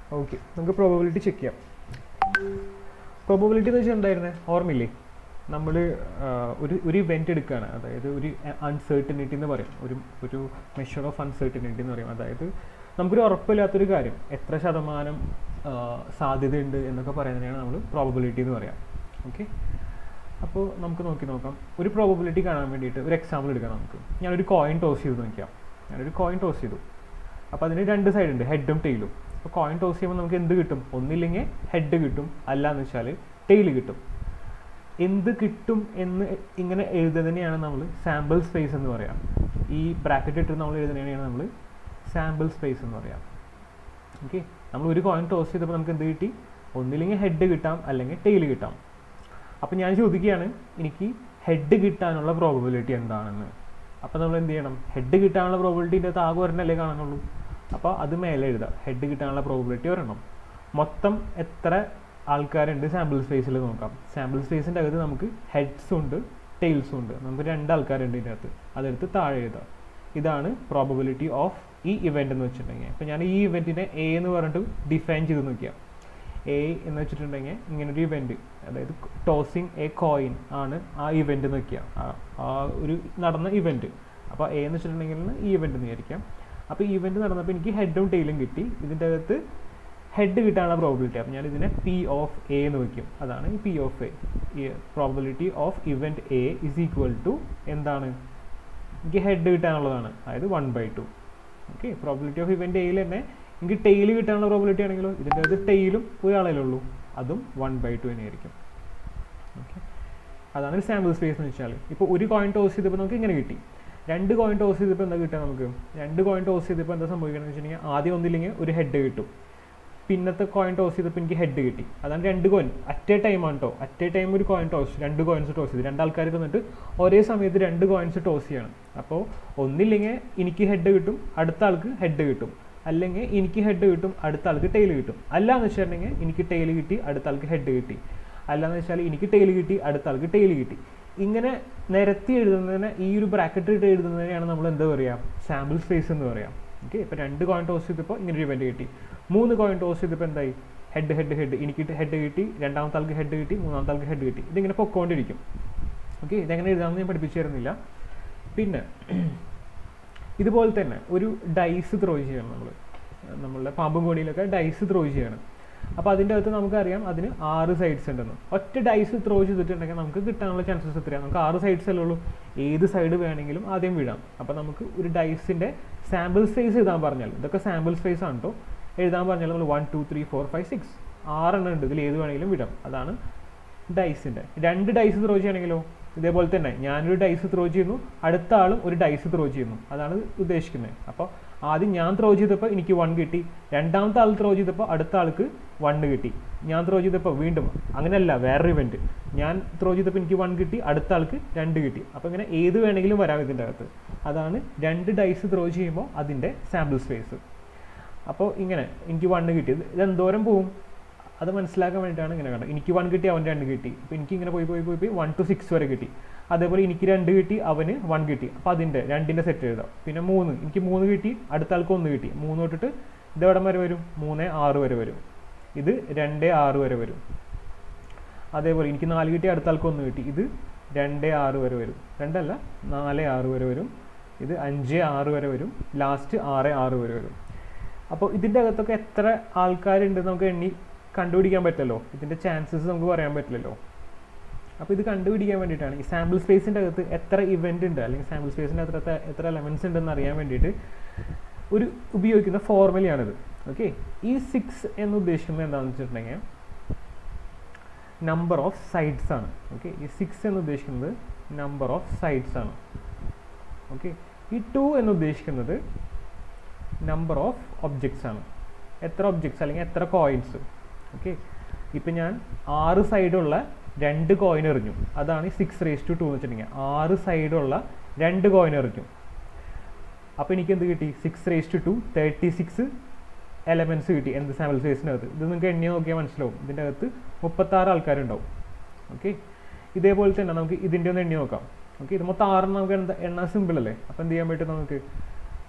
okay നമുക്ക് probability check ചെയ്യാം probability എന്ന് വെച്ചാൽ എന്തായിരുന്നേ ഓർമ്മയില്ലേ നമ്മൾ ഒരു ഒരു ഇവൻറ്റ് എടുക്കുകയാണ് അതായത് ഒരു അൺസേർട്ടനിറ്റി എന്ന് പറയും ഒരു ഒരു മെഷർ ഓഫ് അൺസേർട്ടനിറ്റി എന്ന് പറയും അതായത് നമുക്കൊരു ഉറപ്പില്ലാത്തൊരു കാര്യം എത്ര ശതമാനം ആ, സാധ്യതയുണ്ട് എന്നൊക്കെ പറയുന്നതിനാണ് നമ്മൾ പ്രോബബിലിറ്റി എന്ന് പറയാം ഓക്കെ അപ്പോൾ നമുക്ക് നോക്കി നോക്കാം ഒരു പ്രോബബിലിറ്റി കാണാൻ വേണ്ടിയിട്ട് ഒരു എക്സാമ്പിൾ എടുക്കാം നമുക്ക് ഞാനൊരു കോയിൻ ടോസ് ചെയ്ത് നോക്കിയാം ഞാനൊരു കോയിൻ ടോസ് ചെയ്തു അപ്പോൾ അതിന് രണ്ട് സൈഡ് ഉണ്ട് ഹെഡും ടെയിലും അപ്പോൾ കോയിൻ ടോസ് ചെയ്യുമ്പോൾ നമുക്ക് എന്ത് കിട്ടും ഒന്നില്ലെങ്കിൽ ഹെഡ് കിട്ടും അല്ല എന്ന് വെച്ചാൽ ടെയിൽ കിട്ടും എന്ത് കിട്ടും എന്ന് ഇങ്ങനെ എഴുതുന്നതിനെയാണ് നമ്മൾ സാമ്പിൾ സ്പേസ് എന്ന് പറയാം ഈ ബ്രാക്കറ്റ് ഇട്ട് നമ്മൾ എഴുതുന്നതിനെയാണ് നമ്മൾ സാമ്പിൾ സ്പേസ് എന്ന് പറയാം ഓക്കെ നമ്മൾ ഒരു കോയിൻ ടോസ് ചെയ്തപ്പോൾ നമുക്ക് എന്ത് കിട്ടി ഒന്നില്ലെങ്കിൽ ഹെഡ് കിട്ടാം അല്ലെങ്കിൽ ടെയിൽ കിട്ടാം അപ്പോൾ ഞാൻ ചോദിക്കുകയാണ് എനിക്ക് ഹെഡ് കിട്ടാനുള്ള പ്രോബബിലിറ്റി എന്താണെന്ന് അപ്പോൾ നമ്മൾ എന്ത് ചെയ്യണം ഹെഡ് കിട്ടാനുള്ള പ്രോബിലിറ്റിൻ്റെ അകത്ത് ആകെ ഒരെണ്ണല്ലേ കാണുന്നുള്ളൂ അപ്പോൾ അത് മേലെ എഴുതാം ഹെഡ് കിട്ടാനുള്ള പ്രോബിലിറ്റി ഒരെണ്ണം മൊത്തം എത്ര ആൾക്കാരുണ്ട് സാമ്പിൾ സ്പേസിൽ നോക്കാം സാമ്പിൾ സ്പേസിൻ്റെ അകത്ത് നമുക്ക് ഹെഡ്സും ഉണ്ട് ടെയിൽസും ഉണ്ട് നമുക്ക് രണ്ട് ആൾക്കാരുണ്ട് ഇതിൻ്റെ അകത്ത് അതെടുത്ത് താഴെ എഴുതാം ഇതാണ് പ്രോബബിലിറ്റി ഓഫ് ഈ ഇവൻ്റ് എന്ന് വെച്ചിട്ടുണ്ടെങ്കിൽ അപ്പോൾ ഞാൻ ഈ ഇവൻറ്റിനെ എ എന്ന് പറഞ്ഞിട്ട് ഡിഫൈൻ ചെയ്ത് നോക്കിയാൽ എ എന്ന് വെച്ചിട്ടുണ്ടെങ്കിൽ ഇങ്ങനൊരു ഇവൻറ്റ് അതായത് ടോസിങ് എ കോയിൻ ആണ് ആ ഇവൻറ്റ് എന്ന് വെക്കുക ആ- ആ ഒരു നടന്ന ഇവൻറ്റ് അപ്പോൾ എ എന്ന് വെച്ചിട്ടുണ്ടെങ്കിൽ ഈ ഇവൻറ്റ് എന്ന് വിചാരിക്കാം അപ്പോൾ ഈ ഇവൻറ്റ് നടന്നപ്പോൾ എനിക്ക് ഹെഡും ടെയിലും കിട്ടി ഇതിൻ്റെ അകത്ത് ഹെഡ് കിട്ടാനുള്ള പ്രോബിലിറ്റി അപ്പം ഞാൻ ഇതിനെ പി ഓഫ് എ എന്ന് വയ്ക്കും അതാണ് ഈ പി ഓഫ് എ ഈ probability of event A is equal to എന്താണ് എനിക്ക് ഹെഡ് കിട്ടാനുള്ളതാണ് അതായത് one by two okay probability of event എയിൽ തന്നെ എനിക്ക് ടെയിൽ കിട്ടാനുള്ള പ്രോബിലിറ്റി ആണെങ്കിലോ ഇതിൻ്റെ അകത്ത് ടെയിലും ഒരാളേ ഉള്ളൂ അതും വൺ ബൈ ടു തന്നെയായിരിക്കും ഓക്കെ അതാണ് ഒരു സാമ്പിൾ സ്പേസ് എന്ന് വെച്ചാൽ ഇപ്പോൾ ഒരു കോയിൻ ടോസ് ചെയ്തപ്പോൾ നമുക്ക് ഇങ്ങനെ കിട്ടി രണ്ട് കോയിൻ ടോസ് ചെയ്തപ്പോൾ എന്താ കിട്ടുക നമുക്ക് രണ്ട് കോയിൻ ടോസ് ചെയ്തപ്പോൾ എന്താ സംഭവിക്കണമെന്ന് വെച്ചിട്ടുണ്ടെങ്കിൽ ആദ്യം ഒന്നില്ലെങ്കിൽ ഒരു ഹെഡ് കിട്ടും പിന്നത്തെ കോയിൻ ടോസ് ചെയ്തപ്പോൾ എനിക്ക് ഹെഡ് കിട്ടി അതാണ് രണ്ട് കോയിൻ അറ്റ് എ ടൈം ആണ് കേട്ടോ അറ്റ് എ ടൈം ഒരു കോയിൻ ടോസ് രണ്ട് കോയിൻസ് ടോസ് ചെയ്ത് രണ്ടാൾക്കാർ തന്നിട്ട് ഒരേ സമയത്ത് രണ്ട് കോയിൻസ് ടോസ് ചെയ്യണം അപ്പോൾ ഒന്നില്ലെങ്കിൽ എനിക്ക് ഹെഡ് കിട്ടും അടുത്ത ആൾക്ക് ഹെഡ് കിട്ടും അല്ലെങ്കിൽ എനിക്ക് ഹെഡ് കിട്ടും അടുത്ത ആൾക്ക് ടെയിൽ കിട്ടും അല്ല എന്ന് വെച്ചിട്ടുണ്ടെങ്കിൽ എനിക്ക് ടെയിൽ കിട്ടി അടുത്ത ആൾക്ക് ഹെഡ് കിട്ടി അല്ലാന്ന് വെച്ചാൽ എനിക്ക് ടെയിൽ കിട്ടി അടുത്ത ആൾക്ക് ടെയിൽ കിട്ടി ഇങ്ങനെ നിരത്തി എഴുതുന്നതിനെ ഈ ഒരു ബ്രാക്കറ്റ് ഇട്ട് എഴുതുന്നതിനെയാണ് നമ്മൾ എന്താ പറയുക സാമ്പിൾ സ്പേസ് എന്ന് പറയാം ഓക്കെ ഇപ്പോൾ രണ്ട് കോയിൻ ടോസ് ചെയ്തപ്പോൾ ഇങ്ങനെ ഒരു ഇവൻറ്റ് കിട്ടി മൂന്ന് കോയിൻ ടോസ് ചെയ്തപ്പോൾ എന്തായി ഹെഡ് ഹെഡ് ഹെഡ് എനിക്ക് ഹെഡ് കിട്ടി രണ്ടാമത്തെ ആൾക്ക് ഹെഡ് കിട്ടി മൂന്നാമത്തെ ആൾക്ക് ഹെഡ് കിട്ടി ഇതിങ്ങനെ പൊക്കോണ്ടിരിക്കും ഓക്കെ ഇതെങ്ങനെ എഴുതാമെന്ന് ഞാൻ പഠിപ്പിച്ചു തരുന്നില്ല പിന്നെ ഇതുപോലെ തന്നെ ഒരു ഡൈസ് ത്രോ ചെയ്യണം നമ്മൾ നമ്മളുടെ പാമ്പും കോണിയിലൊക്കെ ഡൈസ് ത്രോ ചെയ്യണം അപ്പോൾ അതിൻ്റെ അകത്ത് നമുക്കറിയാം അതിന് ആറ് സൈഡ്സ് ഉണ്ടെന്ന് ഒറ്റ ഡൈസ് ത്രോ ചെയ്തിട്ടുണ്ടെങ്കിൽ നമുക്ക് കിട്ടാനുള്ള ചാൻസസ് എത്രയാണ് നമുക്ക് ആറ് സൈഡ്സ് അല്ലേ ഉള്ളൂ ഏത് സൈഡ് വേണമെങ്കിലും ആദ്യം വീഴാം അപ്പോൾ നമുക്ക് ഒരു ഡൈസിൻ്റെ സാമ്പിൾ സ്പേസ് എഴുതാൻ പറഞ്ഞാൽ ഇതൊക്കെ സാമ്പിൾ സ്പേസ് ആണ് കേട്ടോ എഴുതാൻ പറഞ്ഞാൽ നമ്മൾ one two three four five six ആറെണ്ണം ഉണ്ട് ഇതിൽ ഏത് വേണമെങ്കിലും വിടാം അതാണ് ഡൈസിൻ്റെ രണ്ട് ഡൈസ് ത്രോ ചെയ്യണമെങ്കിലോ ഇതേപോലെ തന്നെ ഞാനൊരു ഡൈസ് ത്രോ ചെയ്യുന്നു അടുത്ത ആളും ഒരു ഡൈസ് ത്രോ ചെയ്യുന്നു അതാണ് ഉദ്ദേശിക്കുന്നത് അപ്പോൾ ആദ്യം ഞാൻ ത്രോ ചെയ്തപ്പോൾ എനിക്ക് വൺ കിട്ടി രണ്ടാമത്തെ ആൾ ത്രോ ചെയ്തപ്പോൾ അടുത്ത ആൾക്ക് വണ്ണ് കിട്ടി ഞാൻ ത്രോ ചെയ്തപ്പോൾ വീണ്ടും അങ്ങനെയല്ല വേറൊരു ഇവൻറ്റ് ഞാൻ ത്രോ ചെയ്തപ്പോൾ എനിക്ക് വൺ കിട്ടി അടുത്ത ആൾക്ക് രണ്ട് കിട്ടി അപ്പോൾ ഇങ്ങനെ ഏത് വേണമെങ്കിലും വരാം ഇതിൻ്റെ അകത്ത് അതാണ് രണ്ട് ഡൈസ് ത്രോ ചെയ്യുമ്പോൾ അതിൻ്റെ സാമ്പിൾ സ്പേസ് അപ്പോൾ ഇങ്ങനെ എനിക്ക് വണ്ണ് കിട്ടിയത് ഇത് എന്തോരം പോവും അത് മനസ്സിലാക്കാൻ വേണ്ടിയിട്ടാണ് ഇങ്ങനെ കണ്ടത് എനിക്ക് വൺ കിട്ടി അവൻ രണ്ട് കിട്ടി അപ്പോൾ എനിക്ക് ഇങ്ങനെ പോയി പോയി പോയി പോയി വൺ ടു സിക്സ് വരെ കിട്ടി അതേപോലെ എനിക്ക് രണ്ട് കിട്ടി അവന് വൺ കിട്ടി അപ്പോൾ അതിൻ്റെ രണ്ടിൻ്റെ സെറ്റ് എഴുതാം പിന്നെ മൂന്ന് എനിക്ക് മൂന്ന് കിട്ടി അടുത്ത ആൾക്ക് ഒന്ന് കിട്ടി മൂന്ന് തൊട്ടിട്ട് ഇത് എവിടം വരെ വരും മൂന്ന് ആറ് വരെ വരും ഇത് രണ്ട് ആറ് വരെ വരും അതേപോലെ എനിക്ക് നാല് കിട്ടി അടുത്ത ആൾക്ക് ഒന്ന് കിട്ടി ഇത് രണ്ട് ആറ് വരെ വരും രണ്ടല്ല നാല് ആറ് വരെ വരും ഇത് അഞ്ച് ആറ് വരെ വരും ലാസ്റ്റ് ആറ് ആറ് വരെ വരും അപ്പോൾ ഇതിൻ്റെ അകത്തൊക്കെ എത്ര ആൾക്കാരുണ്ട് നമുക്ക് എണ്ണി കണ്ടുപിടിക്കാൻ പറ്റല്ലോ ഇതിൻ്റെ ചാൻസസ് നമുക്ക് പറയാൻ പറ്റില്ലല്ലോ അപ്പോൾ ഇത് കണ്ടുപിടിക്കാൻ വേണ്ടിയിട്ടാണ് ഈ സാമ്പിൾ സ്പേസിൻ്റെ അകത്ത് എത്ര ഇവൻ്റ് ഉണ്ട് അല്ലെങ്കിൽ സാമ്പിൾ സ്പേസിൻ്റെ അകത്ത് എത്ര എത്ര എലമെൻറ്റ്സ് ഉണ്ടെന്ന് അറിയാൻ വേണ്ടിയിട്ട് ഒരു ഉപയോഗിക്കുന്ന ഫോർമുലയാണിത് ഓക്കെ ഈ സിക്സ് എന്ന് ഉദ്ദേശിക്കുന്നത് എന്താണെന്ന് വെച്ചിട്ടുണ്ടെങ്കിൽ നമ്പർ ഓഫ് സൈഡ്സ് ആണ് ഓക്കെ ഈ സിക്സ് എന്ന് ഉദ്ദേശിക്കുന്നത് നമ്പർ ഓഫ് സൈഡ്സ് ആണ് ഓക്കെ ഈ ടു എന്ന് ഉദ്ദേശിക്കുന്നത് നമ്പർ ഓഫ് ഒബ്ജക്ട്സ് ആണ് എത്ര ഒബ്ജക്ട്സ് അല്ലെങ്കിൽ എത്ര കോയിൻസ് ഓക്കെ ഇപ്പം ഞാൻ ആറ് സൈഡുള്ള രണ്ട് കോയിൻ എറിഞ്ഞു അതാണ് ഈ സിക്സ് റേസ് ടു ടു എന്ന് വെച്ചിട്ടുണ്ടെങ്കിൽ ആറ് സൈഡുള്ള രണ്ട് കോയിൻ എറിഞ്ഞു അപ്പോൾ എനിക്ക് എന്ത് കിട്ടി six raise to two thirty six elements കിട്ടി എന്ത് സാമ്പിൾ സ്പേസിനകത്ത് ഇത് നിങ്ങൾക്ക് എണ്ണി നോക്കിയാൽ മനസ്സിലാവും ഇതിൻ്റെ അകത്ത് മുപ്പത്താറ് ആൾക്കാരുണ്ടാവും ഓക്കെ ഇതേപോലെ തന്നെ നമുക്ക് ഇതിൻ്റെ ഒന്ന് എണ്ണി നോക്കാം ഓക്കെ ഇത് മൊത്തം ആറെണ്ണം നമുക്ക് എന്താ എണ്ണ സിമ്പിൾ അല്ലേ അപ്പോൾ എന്ത് ചെയ്യാൻ പറ്റും നമുക്ക്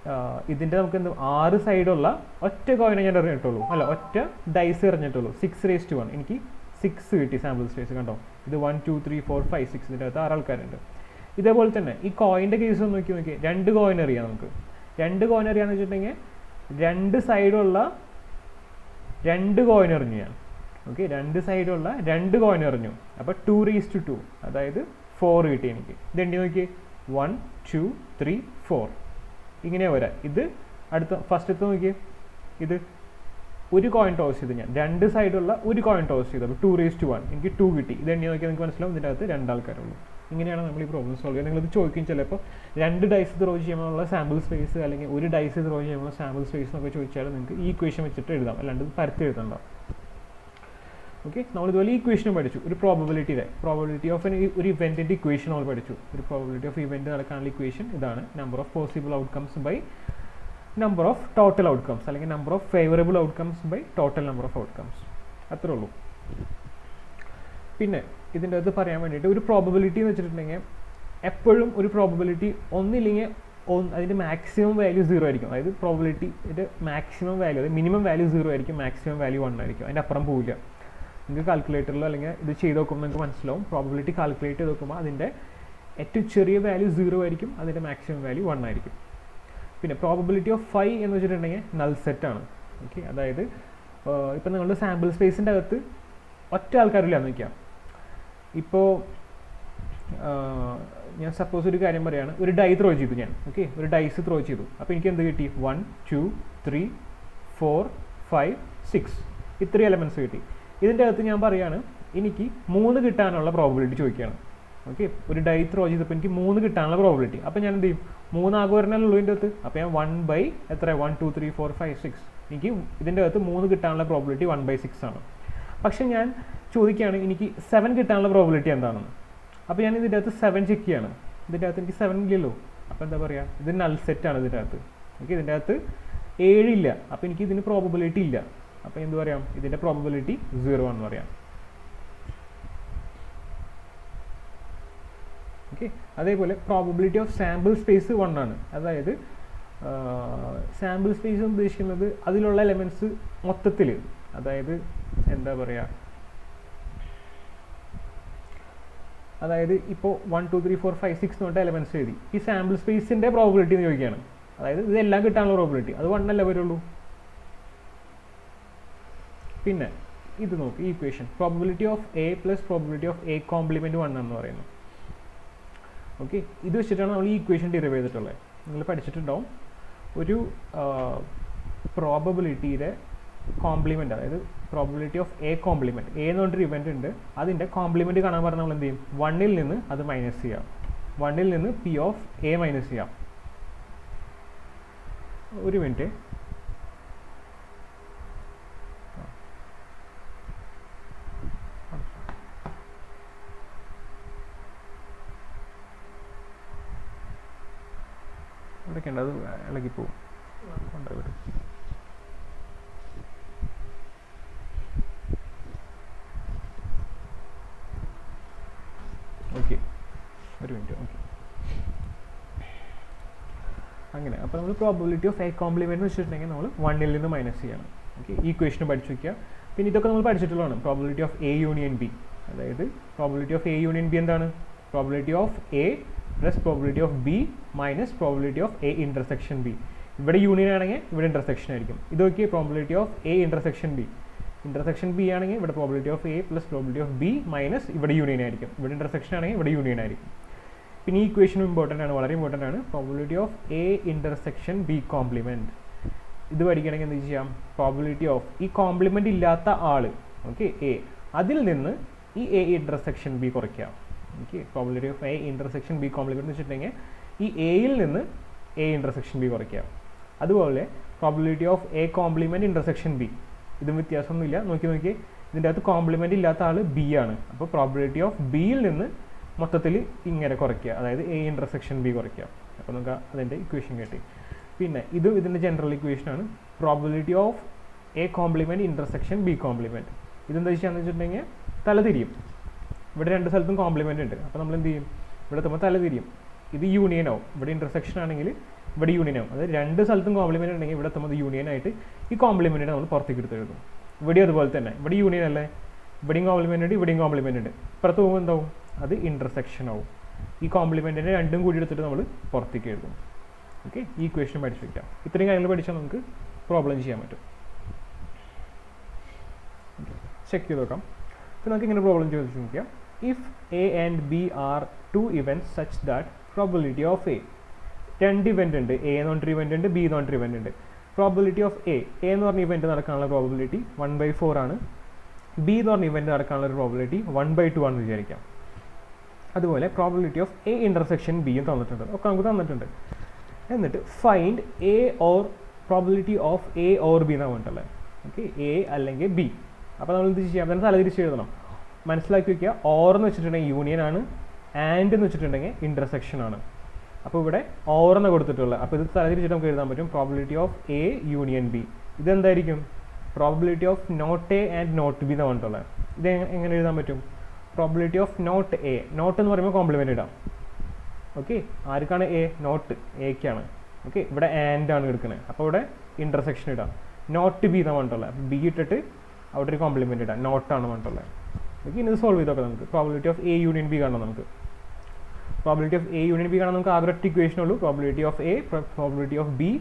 ഇതിൻ്റെ നമുക്ക് എന്ത് ആറ് സൈഡുള്ള ഒറ്റ കോയിനെ ഞാൻ എറിഞ്ഞിട്ടുള്ളൂ അല്ല ഒറ്റ ഡൈസ് എറിഞ്ഞിട്ടുള്ളൂ സിക്സ് റേസ് ടു വൺ എനിക്ക് സിക്സ് കിട്ടി സാമ്പിൾ സ്പേസ് കണ്ടോ ഇത് one two three four five six ഇതിൻ്റെ അകത്ത് ആറ് ആൾക്കാരുണ്ട് ഇതേപോലെ തന്നെ ഈ കോയിൻ്റെ കേസ് ഒന്ന് നോക്കി നോക്കി രണ്ട് കോയിൻ എറിയാം നമുക്ക് രണ്ട് കോയിൻ എറിയാന്ന് വെച്ചിട്ടുണ്ടെങ്കിൽ രണ്ട് സൈഡുള്ള രണ്ട് കോയിൻ എറിഞ്ഞു ഞാൻ ഓക്കെ രണ്ട് സൈഡുള്ള രണ്ട് കോയിൻ എറിഞ്ഞു അപ്പോൾ ടു റീസ് ടു ടു അതായത് ഫോർ കിട്ടി എനിക്ക് ഇതെണ്ടി നോക്കി വൺ ടു ത്രീ ഫോർ ഇങ്ങനെ വരാം ഇത് അടുത്ത ഫസ്റ്റത്തെ നോക്കി ഇത് ഒരു കോയിൻ ടോസ് ചെയ്ത് ഞാൻ രണ്ട് സൈഡുള്ള ഒരു കോയിൻ ടോസ് ചെയ്തു അപ്പോൾ ടു റേസ് ടു വൺ എനിക്ക് ടു കിട്ടി ഇത് എണ്ണി നോക്കിയാൽ നിങ്ങൾക്ക് മനസ്സിലാവും ഇതിൻ്റെ അകത്ത് രണ്ടാൾക്കാരുള്ളൂ ഇങ്ങനെയാണ് നമ്മൾ ഈ പ്രോബ്ലം സോൾവ് ചെയ്യുന്നത് നിങ്ങളിത് ചോദിക്കും ചിലപ്പോൾ രണ്ട് ഡൈസ് ത്രോ ചെയ്യുമ്പോഴുള്ള സാമ്പിൾ സ്പേസ് അല്ലെങ്കിൽ ഒരു ഡൈസ് ത്രോ ചെയ്യുമ്പോൾ സാമ്പിൾ സ്പേസ് എന്നൊക്കെ ചോദിച്ചാൽ നിങ്ങൾക്ക് ഈ ഇക്വേഷൻ വെച്ചിട്ട് എഴുതാം അല്ലാണ്ട് ഇത് പരത്തി എഴുതണ്ട ഓക്കെ നമ്മൾ ഇതുപോലെ ഈ ഇക്വേഷനും പഠിച്ചു ഒരു പ്രോബബിലിറ്റിയുടെ പ്രോബിലിറ്റി ഓഫ് ഒരു ഇവൻറ്റിൻ്റെ ഇക്വേഷൻ നമ്മൾ പഠിച്ചു ഒരു പ്രോബിലിറ്റി ഓഫ് ഇവൻറ്റ് നടക്കാനുള്ള ഇക്വേഷൻ ഇതാണ് number of possible outcomes by number of total outcomes അല്ലെങ്കിൽ number of favourable outcomes by total number of outcomes അത്രേ ഉള്ളൂ പിന്നെ ഇതിൻ്റെ അകത്ത് പറയാൻ വേണ്ടിയിട്ട് ഒരു പ്രോബബിലിറ്റി എന്ന് വെച്ചിട്ടുണ്ടെങ്കിൽ എപ്പോഴും ഒരു പ്രോബബിലിറ്റി ഒന്നില്ലെങ്കിൽ ഒന്ന് അതിൻ്റെ മാക്സിമം വാല്യൂ സീറോ ആയിരിക്കും അതായത് പ്രോബിലിറ്റിയുടെ മാക്സിമം വാല്യൂ അതായത് മിനിമം വാല്യൂ സീറോ ആയിരിക്കും മാക്സിമം വാല്യൂ വൺ ആയിരിക്കും അതിൻ്റെ അപ്പുറം പോവില്ല നിങ്ങൾക്ക് കാൽക്കുലേറ്ററിലോ അല്ലെങ്കിൽ ഇത് ചെയ്ത് നോക്കുമ്പോൾ നിങ്ങൾക്ക് മനസ്സിലാവും പ്രോബിലിറ്റി കാൽക്കുലേറ്റ് ചെയ്ത് നോക്കുമ്പോൾ അതിൻ്റെ ഏറ്റവും ചെറിയ വാല്യൂ സീറോ ആയിരിക്കും അതിൻ്റെ മാക്സിമം വാല്യൂ വൺ ആയിരിക്കും പിന്നെ പ്രോബബിലിറ്റി ഓഫ് ഫൈവ് എന്ന് വെച്ചിട്ടുണ്ടെങ്കിൽ നൾ സെറ്റാണ് ഓക്കെ അതായത് ഇപ്പം നിങ്ങളുടെ സാമ്പിൾ സ്പേസിൻ്റെ അകത്ത് ഒറ്റ ആൾക്കാരില്ല എന്ന് വയ്ക്കാം ഇപ്പോൾ ഞാൻ സപ്പോസ് ഒരു കാര്യം പറയുകയാണ് ഒരു ഡൈ ത്രോ ചെയ്തു ഞാൻ ഓക്കെ ഒരു ഡൈസ് ത്രോ ചെയ്തു അപ്പോൾ എനിക്ക് എന്ത് കിട്ടി one two three four five six ഇത്രയും എലമെൻറ്റ്സ് കിട്ടി ഇതിൻ്റെ അകത്ത് ഞാൻ പറയുകയാണ് എനിക്ക് മൂന്ന് കിട്ടാനുള്ള പ്രോബിലിറ്റി ചോദിക്കുകയാണ് ഓക്കെ ഒരു ഡൈ ത്രോ ചെയ്തപ്പോൾ എനിക്ക് മൂന്ന് കിട്ടാനുള്ള പ്രോബിലിറ്റി അപ്പോൾ ഞാൻ എന്ത് ചെയ്യും മൂന്നാകെ ഒരെണ്ണുള്ളൂ ഇതിൻ്റെ അകത്ത് അപ്പോൾ ഞാൻ വൺ ബൈ എത്ര one two three four five six എനിക്ക് ഇതിൻ്റെ അകത്ത് മൂന്ന് കിട്ടാനുള്ള പ്രോബിലിറ്റി വൺ ബൈ സിക്സ് ആണ് പക്ഷെ ഞാൻ ചോദിക്കുകയാണ് എനിക്ക് സെവൻ കിട്ടാനുള്ള പ്രോബിലിറ്റി എന്താണെന്ന് അപ്പോൾ ഞാൻ ഇതിൻ്റെ അകത്ത് സെവൻ ചെക്ക് ചെയ്യാണ് ഇതിൻ്റെ അകത്ത് എനിക്ക് സെവൻ ഇല്ലല്ലോ അപ്പോൾ എന്താ പറയുക ഇത് നൾ സെറ്റാണ് ഇതിൻ്റെ അകത്ത് ഓക്കെ ഇതിൻ്റെ അകത്ത് ഏഴില്ല അപ്പോൾ എനിക്ക് ഇതിന് പ്രോബബിലിറ്റി ഇല്ല അപ്പോൾ എന്ത് പറയാം ഇതിൻ്റെ പ്രോബബിലിറ്റി സീറോ ആണെന്ന് പറയാം ഓക്കെ അതേപോലെ probability of sample space one ആണ് അതായത് സാമ്പിൾ സ്പേസ് ഉദ്ദേശിക്കുന്നത് അതിലുള്ള എലമെൻറ്റ്സ് മൊത്തത്തിൽ അതായത് എന്താ പറയുക അതായത് ഇപ്പോൾ one two three four five six തൊട്ട് എലമെൻറ്റ്സ് എഴുതി ഈ സാമ്പിൾ സ്പേസിൻ്റെ പ്രോബിലിറ്റി എന്ന് ചോദിക്കുകയാണ് അതായത് ഇതെല്ലാം കിട്ടാനുള്ള പ്രോബിലിറ്റി അത് വൺ അല്ലേ വരുള്ളൂ പിന്നെ ഇത് നോക്ക് ഈ equation probability of A plus probability of A complement one എന്ന് പറയുന്നു ഓക്കെ ഇത് വെച്ചിട്ടാണ് നമ്മൾ ഈ ഇക്വേഷൻ ഡിറൈവ് ചെയ്തിട്ടുള്ളത് നിങ്ങൾ പഠിച്ചിട്ടുണ്ടാവും ഒരു പ്രോബബിലിറ്റിയുടെ കോംപ്ലിമെൻ്റ് അതായത് probability of A complement A എന്ന് പറഞ്ഞൊരു ഇവൻ്റ് ഉണ്ട് അതിൻ്റെ കോംപ്ലിമെൻറ്റ് കാണാൻ പറഞ്ഞാൽ നമ്മൾ എന്ത് ചെയ്യും വണ്ണിൽ നിന്ന് അത് മൈനസ് ചെയ്യാം വണ്ണിൽ നിന്ന് പി ഓഫ് എ മൈനസ് ചെയ്യാം ഒരു മിനിറ്റ് ഇവിടെയൊക്കെ ഉണ്ട് അത് ഇളകിപ്പോവും കൊണ്ടുപോയി ഓക്കെ ഒരു മിനിറ്റ് ഓക്കെ അങ്ങനെ അപ്പോൾ നമ്മൾ പ്രോബിലിറ്റി ഓഫ് എ കോംപ്ലിമെൻറ്റ് എന്ന് വെച്ചിട്ടുണ്ടെങ്കിൽ നമ്മൾ വണ്ണിൽ നിന്ന് മൈനസ് ചെയ്യണം ഓക്കെ ഈ ക്വസ്റ്റിന് പഠിച്ചു വയ്ക്കുക പിന്നെ ഇതൊക്കെ നമ്മൾ പഠിച്ചിട്ടുള്ളതാണ് probability of A union B അതായത് probability of A union B എന്താണ് probability of A plus probability of B minus probability of A intersection B ഇവിടെ യൂണിയൻ ആണെങ്കിൽ ഇവിടെ ഇൻ്റർസെക്ഷൻ ആയിരിക്കും ഇതൊക്കെ probability of A intersection B intersection B ആണെങ്കിൽ ഇവിടെ probability of A plus probability of B minus ഇവിടെ union ആയിരിക്കും ഇവിടെ ഇൻ്റർസെക്ഷൻ ആണെങ്കിൽ ഇവിടെ യൂണിയൻ ആയിരിക്കും പിന്നെ ഈ ഇക്വേഷനും ഇമ്പോർട്ടൻ്റ് ആണ് വളരെ ഇമ്പോർട്ടൻ്റ് ആണ് probability of A intersection B complement ഇത് പഠിക്കണമെങ്കിൽ എന്ത് ചെയ്യാം പ്രോബിലിറ്റി ഓഫ് ഈ കോംപ്ലിമെൻ്റ് ഇല്ലാത്ത ആൾ ഓക്കെ എ അതിൽ നിന്ന് ഈ എ ഇൻ്റർസെക്ഷൻ ബി കുറയ്ക്കാം okay probability of A intersection B complement എന്ന് വെച്ചിട്ടുണ്ടെങ്കിൽ ഈ എയിൽ നിന്ന് എ ഇൻ്റർസെക്ഷൻ ബി കുറയ്ക്കാം അതുപോലെ probability of A complement intersection B ഇതും വ്യത്യാസമൊന്നുമില്ല നോക്കി നോക്കി ഇതിൻ്റെ അകത്ത് കോംപ്ലിമെൻ്റ് ഇല്ലാത്ത ആൾ ബി ആണ് അപ്പോൾ പ്രോബിലിറ്റി ഓഫ് ബിയിൽ നിന്ന് മൊത്തത്തിൽ ഇങ്ങനെ കുറയ്ക്കുക അതായത് എ ഇൻ്റർസെക്ഷൻ ബി കുറയ്ക്കുക അപ്പോൾ നമുക്ക് അതിൻ്റെ ഇക്വേഷൻ കിട്ടി പിന്നെ ഇതും ഇതിൻ്റെ ജനറൽ ഇക്വേഷനാണ് probability of A complement intersection B complement ഇതെന്താ വെച്ചാന്ന് വെച്ചിട്ടുണ്ടെങ്കിൽ തലതിരിയും ഇവിടെ രണ്ട് സ്ഥലത്തും കോംപ്ലിമെൻ്റ് ഉണ്ട് അപ്പോൾ നമ്മൾ എന്ത് ചെയ്യും ഇവിടെ എത്തുമ്പോൾ തലതിരിയും ഇത് യൂണിയൻ ആവും ഇവിടെ ഇൻ്റർസെക്ഷൻ ആണെങ്കിൽ ഇവിടെ യൂണിയൻ ആവും അതായത് രണ്ട് സ്ഥലത്തും കോംപ്ലിമെൻ്റ് ഉണ്ടെങ്കിൽ ഇവിടെ എത്തുമ്പോൾ യൂണിയൻ ആയിട്ട് ഈ കോംപ്ലിമെൻറ്റിനെ നമ്മൾ പുറത്തേക്ക് എടുത്ത് എഴുതും ഇവിടെ അതുപോലെ തന്നെ ഇവിടെ യൂണിയൻ അല്ലേ ഇവിടെയും കോംപ്ലിമെൻ്റ് ഉണ്ട് ഇവിടെയും കോംപ്ലിമെൻ്റ് ഉണ്ട് ഇപ്പുറത്ത് പോകുമ്പോൾ എന്താവും അത് ഇൻ്റർസെക്ഷൻ ആവും ഈ കോംപ്ലിമെൻറ്റിനെ രണ്ടും കൂടി എടുത്തിട്ട് നമ്മൾ പുറത്തേക്ക് എഴുതും ഓക്കെ ഈ ഇക്വേഷൻ പഠിച്ചു വയ്ക്കാം ഇത്രയും കാര്യങ്ങൾ പഠിച്ചാൽ നമുക്ക് പ്രോബ്ലം ചെയ്യാൻ പറ്റും ചെക്ക് ചെയ്ത് നോക്കാം അപ്പോൾ നമുക്ക് ഇങ്ങനെ പ്രോബ്ലം ചോദിച്ചു നോക്കാം if A and B R to events such that probability of A രണ്ട് ഇവൻ്റ് ഉണ്ട് എ എന്ന് പറഞ്ഞൊരു ഇവൻ്റ് ഉണ്ട് ബി എന്ന് പറഞ്ഞൊരു ഇവൻ്റ് ഉണ്ട് പ്രോബിലിറ്റി ഓഫ് എ എ എന്ന് പറഞ്ഞ ഇവൻ്റ് നടക്കാനുള്ള പ്രോബിലിറ്റി വൺ ബൈ ഫോർ ആണ് ബി എന്ന് പറഞ്ഞ ഇവൻ്റ് നടക്കാനുള്ള ഒരു പ്രോബിലിറ്റി വൺ ബൈ ടു ആണെന്ന് വിചാരിക്കാം അതുപോലെ പ്രോബിലിറ്റി ഓഫ് എ ഇൻ്റർസെക്ഷൻ ബിയും തന്നിട്ടുണ്ട് ഒക്കെ നമുക്ക് തന്നിട്ടുണ്ട് എന്നിട്ട് find A or probability of A or B എന്നാണ് പറഞ്ഞിട്ടല്ലേ ഓക്കെ എ അല്ലെങ്കിൽ ബി അപ്പോൾ നമ്മൾ എന്ത് ചെയ്യാം തന്നെ തലതിരിച്ച് എഴുതണം മനസ്സിലാക്കി വയ്ക്കുക ഓർ എന്ന് വെച്ചിട്ടുണ്ടെങ്കിൽ യൂണിയൻ ആണ് ആൻഡ് എന്ന് വെച്ചിട്ടുണ്ടെങ്കിൽ ഇൻ്റർസെക്ഷൻ ആണ് അപ്പോൾ ഇവിടെ ഓർ എന്ന് കൊടുത്തിട്ടുള്ളത് അപ്പോൾ ഇത് തലതിരിച്ചിട്ട് നമുക്ക് എഴുതാൻ പറ്റും probability of A union B ഇതെന്തായിരിക്കും probability of not A and not B എന്നാണ് പറഞ്ഞിട്ടുള്ളത് ഇത് എങ്ങ- എങ്ങനെ എഴുതാൻ പറ്റും probability of not A not എന്ന് പറയുമ്പോൾ കോംപ്ലിമെൻ്റ് ഇടാം ഓക്കെ ആർക്കാണ് എ നോട്ട് എക്കാണ് ഓക്കെ ഇവിടെ ആൻഡ് ആണ് എടുക്കുന്നത് അപ്പോൾ ഇവിടെ ഇൻ്റർസെക്ഷൻ ഇടാം നോട്ട് ബി എന്നാണ് പറഞ്ഞിട്ടുള്ളത് അപ്പോൾ ബി ഇട്ടിട്ട് അവിടെ ഒരു കോംപ്ലിമെൻ്റ് ഇടാം നോട്ടാണ് പറഞ്ഞിട്ടുള്ളത് ഓക്കെ ഇനി ഇത് സോൾവ് ചെയ്തൊക്കെ നമുക്ക് probability of A union B കാണാം നമുക്ക് probability of A union B കാണാൻ നമുക്ക് ആകെ ഒറ്റ ഇക്വേഷൻ ഉള്ളൂ probability of A probability of B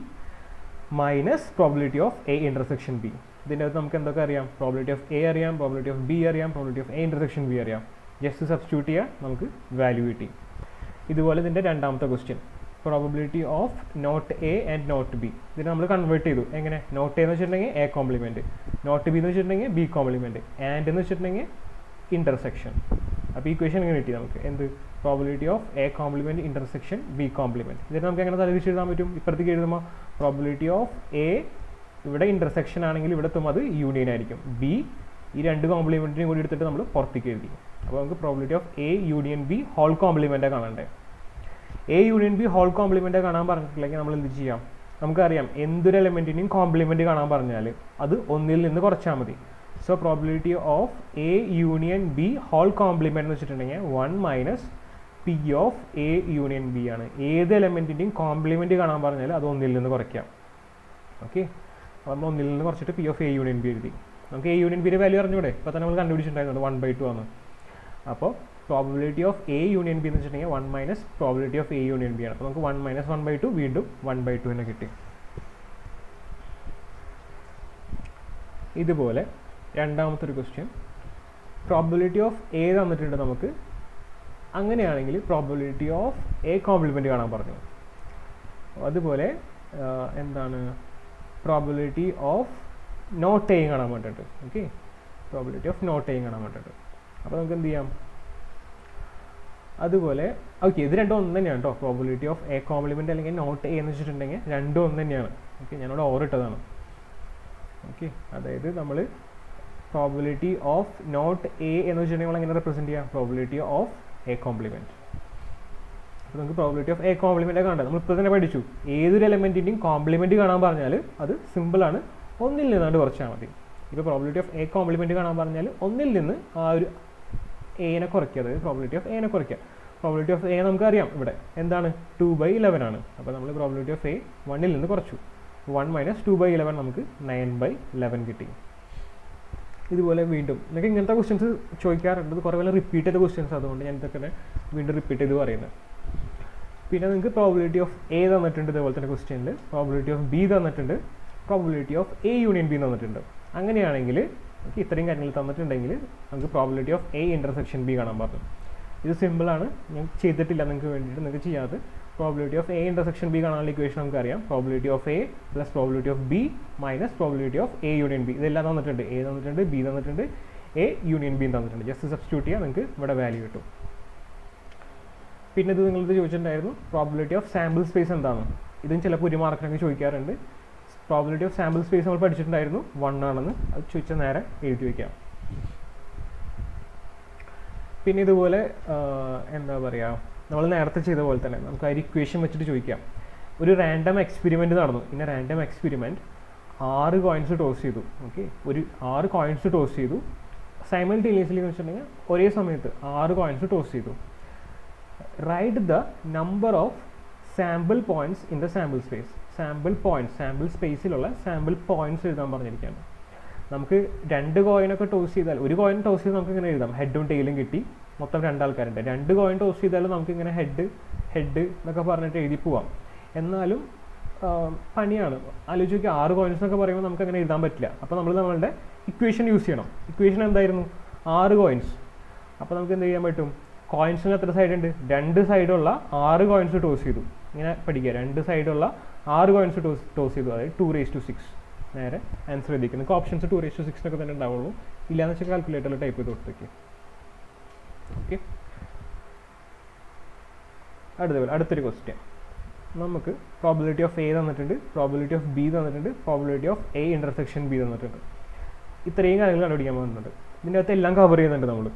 minus probability of A intersection B ഇതിൻ്റെ അകത്ത് നമുക്ക് എന്തൊക്കെ അറിയാം പ്രോബിലിറ്റി ഓഫ് എ അറിയാം പ്രോബിലിറ്റി ഓഫ് ബി അറിയാം probability of A intersection B അറിയാം ജസ്റ്റ് സബ്സ്റ്റിറ്റ്യൂട്ട് ചെയ്യാം നമുക്ക് വാല്യൂ കിട്ടി ഇതുപോലെ ഇതിൻ്റെ രണ്ടാമത്തെ question probability of not A and not B ഇതിനെ നമ്മൾ കൺവേർട്ട് ചെയ്തു എങ്ങനെ നോട്ട് എ എന്ന് വെച്ചിട്ടുണ്ടെങ്കിൽ എ കോംപ്ലിമെൻറ്റ് നോട്ട് ബി എന്ന് വെച്ചിട്ടുണ്ടെങ്കിൽ ബി കോംപ്ലിമെൻറ്റ് ആൻഡ് എന്ന് വെച്ചിട്ടുണ്ടെങ്കിൽ ഇൻ്റർസെക്ഷൻ അപ്പോൾ ഈ ക്വസ്റ്റൻ ഇങ്ങനെ കിട്ടി നമുക്ക് എന്ത് probability of A complement intersection B complement ഇതിന് നമുക്ക് എങ്ങനെ തലതിരിച്ച് എഴുതാൻ പറ്റും ഇപ്പുറത്തേക്ക് എഴുതുമ്പോൾ പ്രോബിലിറ്റി ഓഫ് എ ഇവിടെ ഇൻ്റർസെക്ഷൻ ആണെങ്കിൽ ഇവിടെ എത്തുമ്പോൾ അത് യൂണിയൻ ആയിരിക്കും ബി ഈ രണ്ട് കോംപ്ലിമെൻറ്റിനും കൂടി എടുത്തിട്ട് നമ്മൾ പുറത്തേക്ക് എഴുതി അപ്പോൾ നമുക്ക് probability of A union B whole കോംപ്ലിമെൻറ്റാണ് കാണണ്ടേ A union B whole complement കാണാൻ പറഞ്ഞിട്ടില്ലെങ്കിൽ നമ്മൾ എന്ത് ചെയ്യാം നമുക്കറിയാം എന്തൊരു എലമെൻറ്റിനെയും കോംപ്ലിമെൻ്റ് കാണാൻ പറഞ്ഞാൽ അത് ഒന്നിൽ നിന്ന് കുറച്ചാൽ മതി so probability of A union B whole complement എന്ന് വെച്ചിട്ടുണ്ടെങ്കിൽ one minus P of A union B ആണ് ഏത് എലമെൻറ്റിൻ്റെയും കോംപ്ലിമെൻ്റ് കാണാൻ പറഞ്ഞാൽ അത് ഒന്നിൽ നിന്ന് കുറയ്ക്കാം ഓക്കെ അപ്പോൾ നമ്മൾ ഒന്നിൽ നിന്ന് കുറച്ചിട്ട് P of A union B എഴുതി നമുക്ക് എ യൂണിയൻ ബിയുടെ വാല്യൂ അറിഞ്ഞൂടെ ഇപ്പോൾ തന്നെ നമ്മൾ കണ്ടുപിടിച്ചിട്ടുണ്ടായിരുന്നു വൺ ബൈ ടു ആണ് അപ്പോൾ probability of A union B എന്ന് വെച്ചിട്ടുണ്ടെങ്കിൽ one minus probability of A union B ആണ് അപ്പോൾ നമുക്ക് one minus one by two വീണ്ടും വൺ ബൈ ടു തന്നെ കിട്ടി ഇതുപോലെ രണ്ടാമത്തെ ഒരു ക്വസ്റ്റ്യൻ പ്രോബിലിറ്റി ഓഫ് എ തന്നിട്ടുണ്ട് നമുക്ക് അങ്ങനെയാണെങ്കിൽ പ്രോബിലിറ്റി ഓഫ് എ കോംപ്ലിമെൻറ്റ് കാണാൻ പറഞ്ഞു അതുപോലെ ആ, എന്താണ് പ്രോബിലിറ്റി ഓഫ് നോട്ട് എയും കാണാൻ വേണ്ടിയിട്ട് ഓക്കെ പ്രോബിലിറ്റി ഓഫ് നോട്ട് എയും കാണാൻ വേണ്ടിയിട്ട് അപ്പോൾ നമുക്ക് എന്ത് ചെയ്യാം അതുപോലെ ഓക്കെ ഇത് രണ്ടും ഒന്ന് തന്നെയാണ് കേട്ടോ പ്രോബിലിറ്റി ഓഫ് എ കോംപ്ലിമെൻ്റ് അല്ലെങ്കിൽ നോട്ട് എ എന്ന് വെച്ചിട്ടുണ്ടെങ്കിൽ രണ്ടും ഒന്ന് തന്നെയാണ് ഓക്കെ ഞാനിവിടെ ഓറിട്ടതാണ് ഓക്കെ അതായത് നമ്മൾ പ്രോബിലിറ്റി ഓഫ് നോട്ട് എ എന്ന് വെച്ചിട്ടുണ്ടെങ്കിൽ നമ്മൾ എങ്ങനെ റെപ്രസെൻറ്റ് ചെയ്യാം പ്രോബിലിറ്റി ഓഫ് എ കോംപ്ലിമെൻറ്റ് അപ്പോൾ നമുക്ക് പ്രോബിലിറ്റി ഓഫ് എ കോംപ്ലിമെൻ്റ് കാണാം നമ്മൾ ഇപ്പോൾ തന്നെ പഠിച്ചു ഏതൊരു എലമെൻറ്റിൻ്റെയും കോംപ്ലിമെൻറ്റ് കാണാൻ പറഞ്ഞാൽ അത് സിമ്പിളാണ് ഒന്നിൽ നിന്നാണ്ട് കുറച്ചാൽ മതി ഇപ്പോൾ പ്രോബിലിറ്റി ഓഫ് എ കോംപ്ലിമെൻറ്റ് കാണാൻ പറഞ്ഞാൽ ഒന്നിൽ നിന്ന് ആ ഒരു എനെ കുറയ്ക്കുക അതായത് പ്രോബിലിറ്റി ഓഫ് എനെ കുറയ്ക്കുക പ്രോബിലിറ്റി ഓഫ് എ നമുക്കറിയാം ഇവിടെ എന്താണ് ടു ബൈ ഇലവൻ ആണ് അപ്പോൾ നമ്മൾ പ്രോബിലിറ്റി ഓഫ് എ വണ്ണിൽ നിന്ന് കുറച്ചു one minus two by eleven നമുക്ക് നയൻ ബൈ ഇലവൻ കിട്ടി ഇതുപോലെ വീണ്ടും നിങ്ങൾക്ക് ഇങ്ങനത്തെ ക്വസ്റ്റ്യൻസ് ചോദിക്കാറുണ്ട് ഇത് കുറേ പോലെ റിപ്പീറ്റ് ചെയ്ത ക്വസ്റ്റ്യൻസ് അതുകൊണ്ട് ഞാൻ ഇതൊക്കെ തന്നെ വീണ്ടും റിപ്പീറ്റ് ചെയ്ത് പറയുന്നത് പിന്നെ നിങ്ങൾക്ക് പ്രോബിലിറ്റി ഓഫ് എ തന്നിട്ടുണ്ട് ഇതേപോലെ തന്നെ ക്വസ്റ്റ്യനിൽ പ്രോബിലിറ്റി ഓഫ് ബി തന്നിട്ടുണ്ട് probability of A union B തന്നിട്ടുണ്ട് അങ്ങനെയാണെങ്കിൽ നമുക്ക് ഇത്രയും കാര്യങ്ങൾ തന്നിട്ടുണ്ടെങ്കിൽ നമുക്ക് probability of A intersection B കാണാൻ പറഞ്ഞു ഇത് സിമ്പിളാണ് ഞാൻ ചെയ്തിട്ടില്ല നിങ്ങൾക്ക് വേണ്ടിയിട്ട് നിങ്ങൾക്ക് ചെയ്യാതെ probability of A intersection B കാണാനുള്ള ഇക്വേഷൻ നമുക്കറിയാം probability of A plus probability of B minus probability of A union B ഇതെല്ലാം തന്നിട്ടുണ്ട് എ തന്നിട്ടുണ്ട് ബി തന്നിട്ടുണ്ട് എ യൂണിയൻ ബിയും തന്നിട്ടുണ്ട് ജസ്റ്റ് സബ്സ്റ്റിറ്റ്യൂട്ട് ചെയ്യാൻ നിങ്ങൾക്ക് ഇവിടെ വാല്യൂ കിട്ടും പിന്നെ ഇത് നിങ്ങളിത് ചോദിച്ചിട്ടുണ്ടായിരുന്നു പ്രോബിലിറ്റി ഓഫ് സാമ്പിൾ സ്പേസ് എന്താണ് ഇതും ചിലപ്പോൾ ഒരു മാർക്കിനൊക്കെ ചോദിക്കാറുണ്ട് പ്രോബിലിറ്റി ഓഫ് സാമ്പിൾ സ്പേസ് നമ്മൾ പഠിച്ചിട്ടുണ്ടായിരുന്നു വൺ ആണെന്ന് അത് ചോദിച്ചാൽ നേരെ എഴുതി വയ്ക്കാം പിന്നെ ഇതുപോലെ ആ, എന്താ പറയുക നമ്മൾ നേരത്തെ ചെയ്ത പോലെ തന്നെ നമുക്ക് ആ ഒരു ഇക്വേഷൻ വെച്ചിട്ട് ചോദിക്കാം ഒരു റാൻഡം എക്സ്പെരിമെൻ്റ് നടന്നു ഇന്ന റാൻഡം എക്സ്പെരിമെൻറ്റ് ആറ് കോയിൻസ് ടോസ് ചെയ്തു ഓക്കെ ഒരു ആറ് കോയിൻസ് ടോസ് ചെയ്തു സൈമൾട്ടേനിയസ്ലി എന്ന് വെച്ചിട്ടുണ്ടെങ്കിൽ ഒരേ സമയത്ത് ആറ് കോയിൻസ് ടോസ് ചെയ്തു right the number of sample points in the sample space sample points sample സ്പേസിലുള്ള സാമ്പിൾ പോയിന്റ്സ് എഴുതാൻ പറഞ്ഞിരിക്കുകയാണ് നമുക്ക് രണ്ട് കോയിനൊക്കെ ടോസ് ചെയ്താൽ ഒരു കോയിൻ ടോസ് ചെയ്ത് നമുക്ക് ഇങ്ങനെ എഴുതാം ഹെഡും ടെയിലും കിട്ടി മൊത്തം രണ്ടാൾക്കാരുണ്ട് രണ്ട് കോയിൻ ടോസ് ചെയ്താലും നമുക്ക് ഇങ്ങനെ ഹെഡ് ഹെഡ് എന്നൊക്കെ പറഞ്ഞിട്ട് എഴുതി പോവാം എന്നാലും ആ, പണിയാണ് ആലോചിക്കുക ആറ് കോയിൻസ് എന്നൊക്കെ പറയുമ്പോൾ നമുക്ക് അങ്ങനെ എഴുതാൻ പറ്റില്ല അപ്പോൾ നമ്മൾ നമ്മളുടെ ഇക്വേഷൻ യൂസ് ചെയ്യണം ഇക്വേഷൻ എന്തായിരുന്നു ആറ് കോയിൻസ് അപ്പോൾ നമുക്ക് എന്ത് ചെയ്യാൻ പറ്റും കോയിൻസിന് എത്ര സൈഡ് ഉണ്ട് രണ്ട് സൈഡുള്ള ആറ് കോയിൻസ് ടോസ് ചെയ്തു ഇങ്ങനെ പഠിക്കുക രണ്ട് സൈഡുള്ള ആറ് കോയിൻസ് ടോസ് ടോസ് ചെയ്തു അതായത് ടു റേസ് ടു സിക്സ് നേരെ ആൻസർ എഴുതിക്കും നിങ്ങൾക്ക് options two raise to six ഒക്കെ തന്നെ ഉണ്ടാവുള്ളൂ ഇല്ലാന്ന് വെച്ചാൽ കാൽക്കുലേറ്ററിൽ ടൈപ്പ് ചെയ്ത് കൊടുത്തേക്ക് ഓക്കെ അടുത്ത അടുത്തൊരു ക്വസ്റ്റ്യൻ നമുക്ക് പ്രോബിലിറ്റി ഓഫ് എ തന്നിട്ടുണ്ട് പ്രോബിലിറ്റി ഓഫ് ബി തന്നിട്ടുണ്ട് probability of A intersection B തന്നിട്ടുണ്ട് ഇത്രയും കാര്യങ്ങൾ കണ്ടുപിടിക്കാൻ പോകുന്നുണ്ട് ഇതിൻ്റെ അകത്ത് എല്ലാം കവർ ചെയ്യുന്നുണ്ട് നമ്മൾ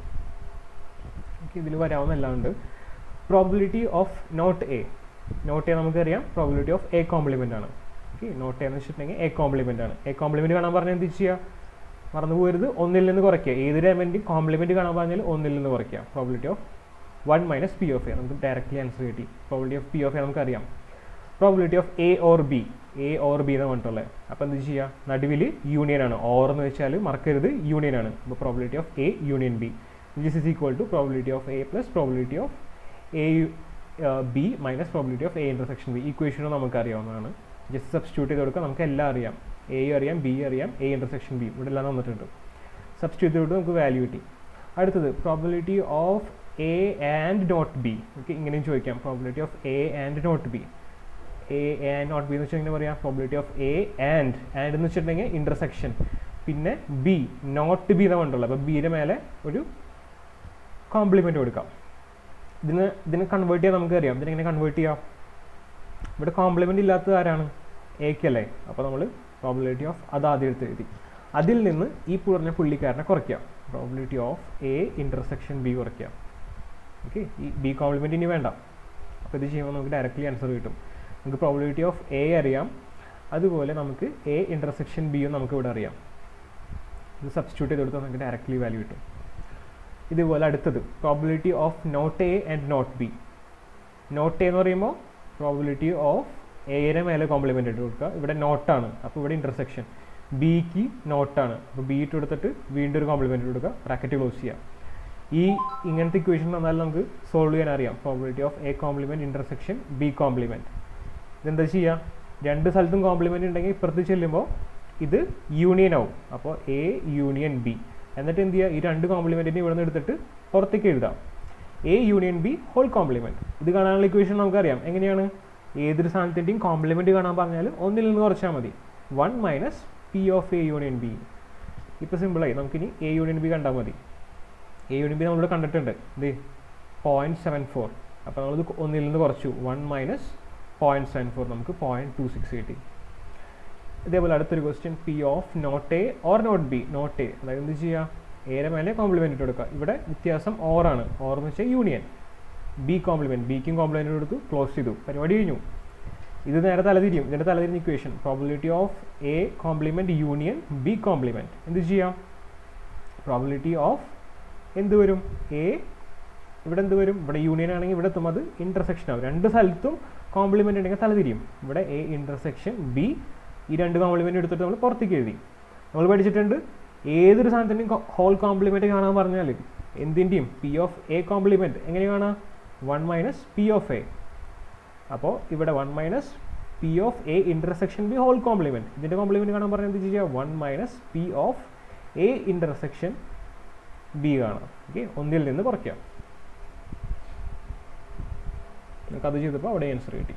ഇതിൽ വരാവുന്ന എല്ലാം ഉണ്ട് probability of not A not A നമുക്കറിയാം പ്രോബിലിറ്റി ഓഫ് എ കോംപ്ലിമെൻ്റ് ആണ് ഓക്കെ നോട്ട് എ എന്ന് വെച്ചിട്ടുണ്ടെങ്കിൽ എ കോംപ്ലിമെൻ്റ് ആണ് എ കോംപ്ലിമെൻറ്റ് കാണാൻ പറഞ്ഞാൽ എന്ത് ചെയ്യുക മറന്നു പോകരുത് ഒന്നിൽ നിന്ന് കുറയ്ക്കുക ഏത് എലമെൻറ്റും കോംപ്ലിമെൻറ്റ് കാണാൻ പറഞ്ഞാൽ ഒന്നിൽ നിന്ന് കുറയ്ക്കുക probability of one minus P of A നമുക്ക് ഡയറക്റ്റ്ലി ആൻസർ കിട്ടി probability of P of A നമുക്കറിയാം probability of A or B A or B എന്ന് പറഞ്ഞിട്ടുള്ളത് അപ്പോൾ എന്ത് ചെയ്യുക നടുവിൽ യൂണിയൻ ആണ് ഓർ എന്ന് വെച്ചാൽ മറക്കരുത് യൂണിയൻ ആണ് അപ്പോൾ probability of A union B this is equal to probability of A plus probability of A B minus probability of A intersection B ഇക്വേഷനും നമുക്ക് അറിയാവുന്നതാണ് ജസ്റ്റ് സബ്സ്റ്റിറ്റ്യൂട്ട് ചെയ്ത് കൊടുക്കുക നമുക്ക് എല്ലാം അറിയാം എ അറിയാം ബി അറിയാം എ ഇൻ്റർസെക്ഷൻ ബി ഇവിടെ എല്ലാം തന്നിട്ടുണ്ട് സബ്സ്റ്റിറ്റ്യൂട്ട് ചെയ്തിട്ട് നമുക്ക് വാല്യൂ കിട്ടി അടുത്തത് probability of A and not B okay ഇങ്ങനെയും ചോദിക്കാം probability of A and not B A and not B എന്ന് വെച്ചാൽ എങ്ങനെ പറയാം probability of A and and എന്ന് വെച്ചിട്ടുണ്ടെങ്കിൽ ഇൻ്റർസെക്ഷൻ പിന്നെ ബി നോട്ട് ബി എന്നാണ് കണ്ടുള്ളത് അപ്പോൾ ബിയുടെ മേലെ ഒരു കോംപ്ലിമെൻ്റ് കൊടുക്കാം ഇതിന് ഇതിനെ കൺവേർട്ട് ചെയ്യാൻ നമുക്ക് അറിയാം ഇതിനെങ്ങനെ കൺവേർട്ട് ചെയ്യാം ഇവിടെ കോംപ്ലിമെൻ്റ് ഇല്ലാത്തത് ആരാണ് എക്കല്ലേ അപ്പോൾ നമ്മൾ പ്രോബിലിറ്റി ഓഫ് അത് ആദ്യം എടുത്ത് എഴുതി അതിൽ നിന്ന് ഈ പറഞ്ഞ പുള്ളിക്കാരനെ കുറയ്ക്കാം probability of A intersection B കുറയ്ക്കാം ഓക്കെ ഈ ബി കോംപ്ലിമെൻ്റ് ഇനി വേണ്ട അപ്പോൾ ഇത് ചെയ്യുമ്പോൾ നമുക്ക് ഡയറക്റ്റ്ലി ആൻസർ കിട്ടും നമുക്ക് പ്രോബിലിറ്റി ഓഫ് എ അറിയാം അതുപോലെ നമുക്ക് എ ഇൻ്റർസെക്ഷൻ ബിയും നമുക്ക് ഇവിടെ അറിയാം ഇത് സബ്സ്റ്റിറ്റ്യൂട്ട് ചെയ്ത് കൊടുത്താൽ നമുക്ക് ഡയറക്റ്റ്ലി വാല്യൂ കിട്ടും ഇതുപോലെ അടുത്തത് probability of not A and not B not A എന്ന് പറയുമ്പോൾ പ്രോബിലിറ്റി ഓഫ് എയുടെ മേലെ കോംപ്ലിമെൻ്റ് ഇട്ട് കൊടുക്കുക ഇവിടെ നോട്ടാണ് അപ്പോൾ ഇവിടെ ഇൻ്റർസെക്ഷൻ ബിക്ക് നോട്ടാണ് അപ്പോൾ ബി ഇട്ട് കൊടുത്തിട്ട് വീണ്ടും ഒരു കോംപ്ലിമെൻ്റ് കൊടുക്കുക ബ്രാക്കറ്റ് ക്ലോസ് ചെയ്യാം ഈ ഇങ്ങനത്തെ ഇക്വേഷൻ വന്നാൽ നമുക്ക് സോൾവ് ചെയ്യാൻ അറിയാം probability of A complement intersection B complement ഇതെന്താ ചെയ്യുക രണ്ട് സ്ഥലത്തും കോംപ്ലിമെൻ്റ് ഉണ്ടെങ്കിൽ ഇപ്പുറത്ത് ചെല്ലുമ്പോൾ ഇത് യൂണിയൻ ആവും അപ്പോൾ എ യൂണിയൻ ബി എന്നിട്ട് എന്ത് ചെയ്യുക ഈ രണ്ട് കോംപ്ലിമെൻറ്റിനെ ഇവിടെ നിന്ന് എടുത്തിട്ട് പുറത്തേക്ക് എഴുതാം A union B whole complement ഇത് കാണാനുള്ള ഇക്വേഷൻ നമുക്കറിയാം എങ്ങനെയാണ് ഏതൊരു സാധനത്തിൻ്റെയും കോംപ്ലിമെൻറ്റ് കാണാൻ പറഞ്ഞാൽ ഒന്നിൽ നിന്ന് കുറച്ചാൽ മതി one minus P of A union B ഇപ്പോൾ സിമ്പിളായി നമുക്കിനി എ യൂണിയൻ ബി കണ്ടാൽ മതി എ യൂണിയൻ ബി നമ്മളിവിടെ കണ്ടിട്ടുണ്ട് ഇത് പോയിൻറ്റ് സെവൻ ഫോർ അപ്പോൾ നമ്മളിത് ഒന്നിൽ നിന്ന് കുറച്ചു one minus point seven four നമുക്ക് പോയിൻറ്റ് ടു സിക്സ് കിട്ടി ഇതേപോലെ അടുത്തൊരു question P of not A or not B not A അതായത് എന്ത് ചെയ്യുക എയുടെ മേലെ കോംപ്ലിമെൻ്റ് ഇട്ട് കൊടുക്കുക ഇവിടെ വ്യത്യാസം ഓറാണ് ഓർ എന്ന് വെച്ചാൽ യൂണിയൻ ബി കോംപ്ലിമെൻറ്റ് ബിക്കും കോംപ്ലിമെൻറ്റ് കൊടുത്തു ക്ലോസ് ചെയ്തു പരിപാടി കഴിഞ്ഞു ഇത് നേരെ തലതിരിയും ഇതിൻ്റെ തലതിരിഞ്ഞ equation probability of A complement union B complement എന്ത് ചെയ്യാം പ്രോബിലിറ്റി ഓഫ് എന്ത് വരും എ ഇവിടെ എന്ത് വരും ഇവിടെ യൂണിയൻ ആണെങ്കിൽ ഇവിടെ എത്തും അത് ഇൻ്റർസെക്ഷൻ ആവും രണ്ട് സ്ഥലത്തും കോംപ്ലിമെൻ്റ് ഉണ്ടെങ്കിൽ തലതിരിയും ഇവിടെ എ ഇൻ്റർസെക്ഷൻ ബി ഈ രണ്ട് കോംപ്ലിമെൻ്റ് എടുത്തിട്ട് നമ്മൾ പുറത്തേക്ക് എഴുതി നമ്മൾ പഠിച്ചിട്ടുണ്ട് ഏതൊരു സാധനത്തിൻ്റെയും ഹോൾ കോംപ്ലിമെൻ്റ് കാണാൻ പറഞ്ഞാൽ എന്തിൻ്റെയും പി ഓഫ് എ കോംപ്ലിമെൻറ്റ് എങ്ങനെ കാണാം one minus P of A അപ്പോൾ ഇവിടെ one minus P of A intersection B whole complement ഇതിൻ്റെ കോംപ്ലിമെൻറ്റ് കാണാൻ പറഞ്ഞാൽ എന്ത് ചെയ്യുക one minus P of A intersection B കാണാം ഓക്കെ ഒന്നിൽ നിന്ന് കുറയ്ക്കാം നമുക്ക് അത് ചെയ്തപ്പോൾ അവിടെ ആൻസർ കിട്ടി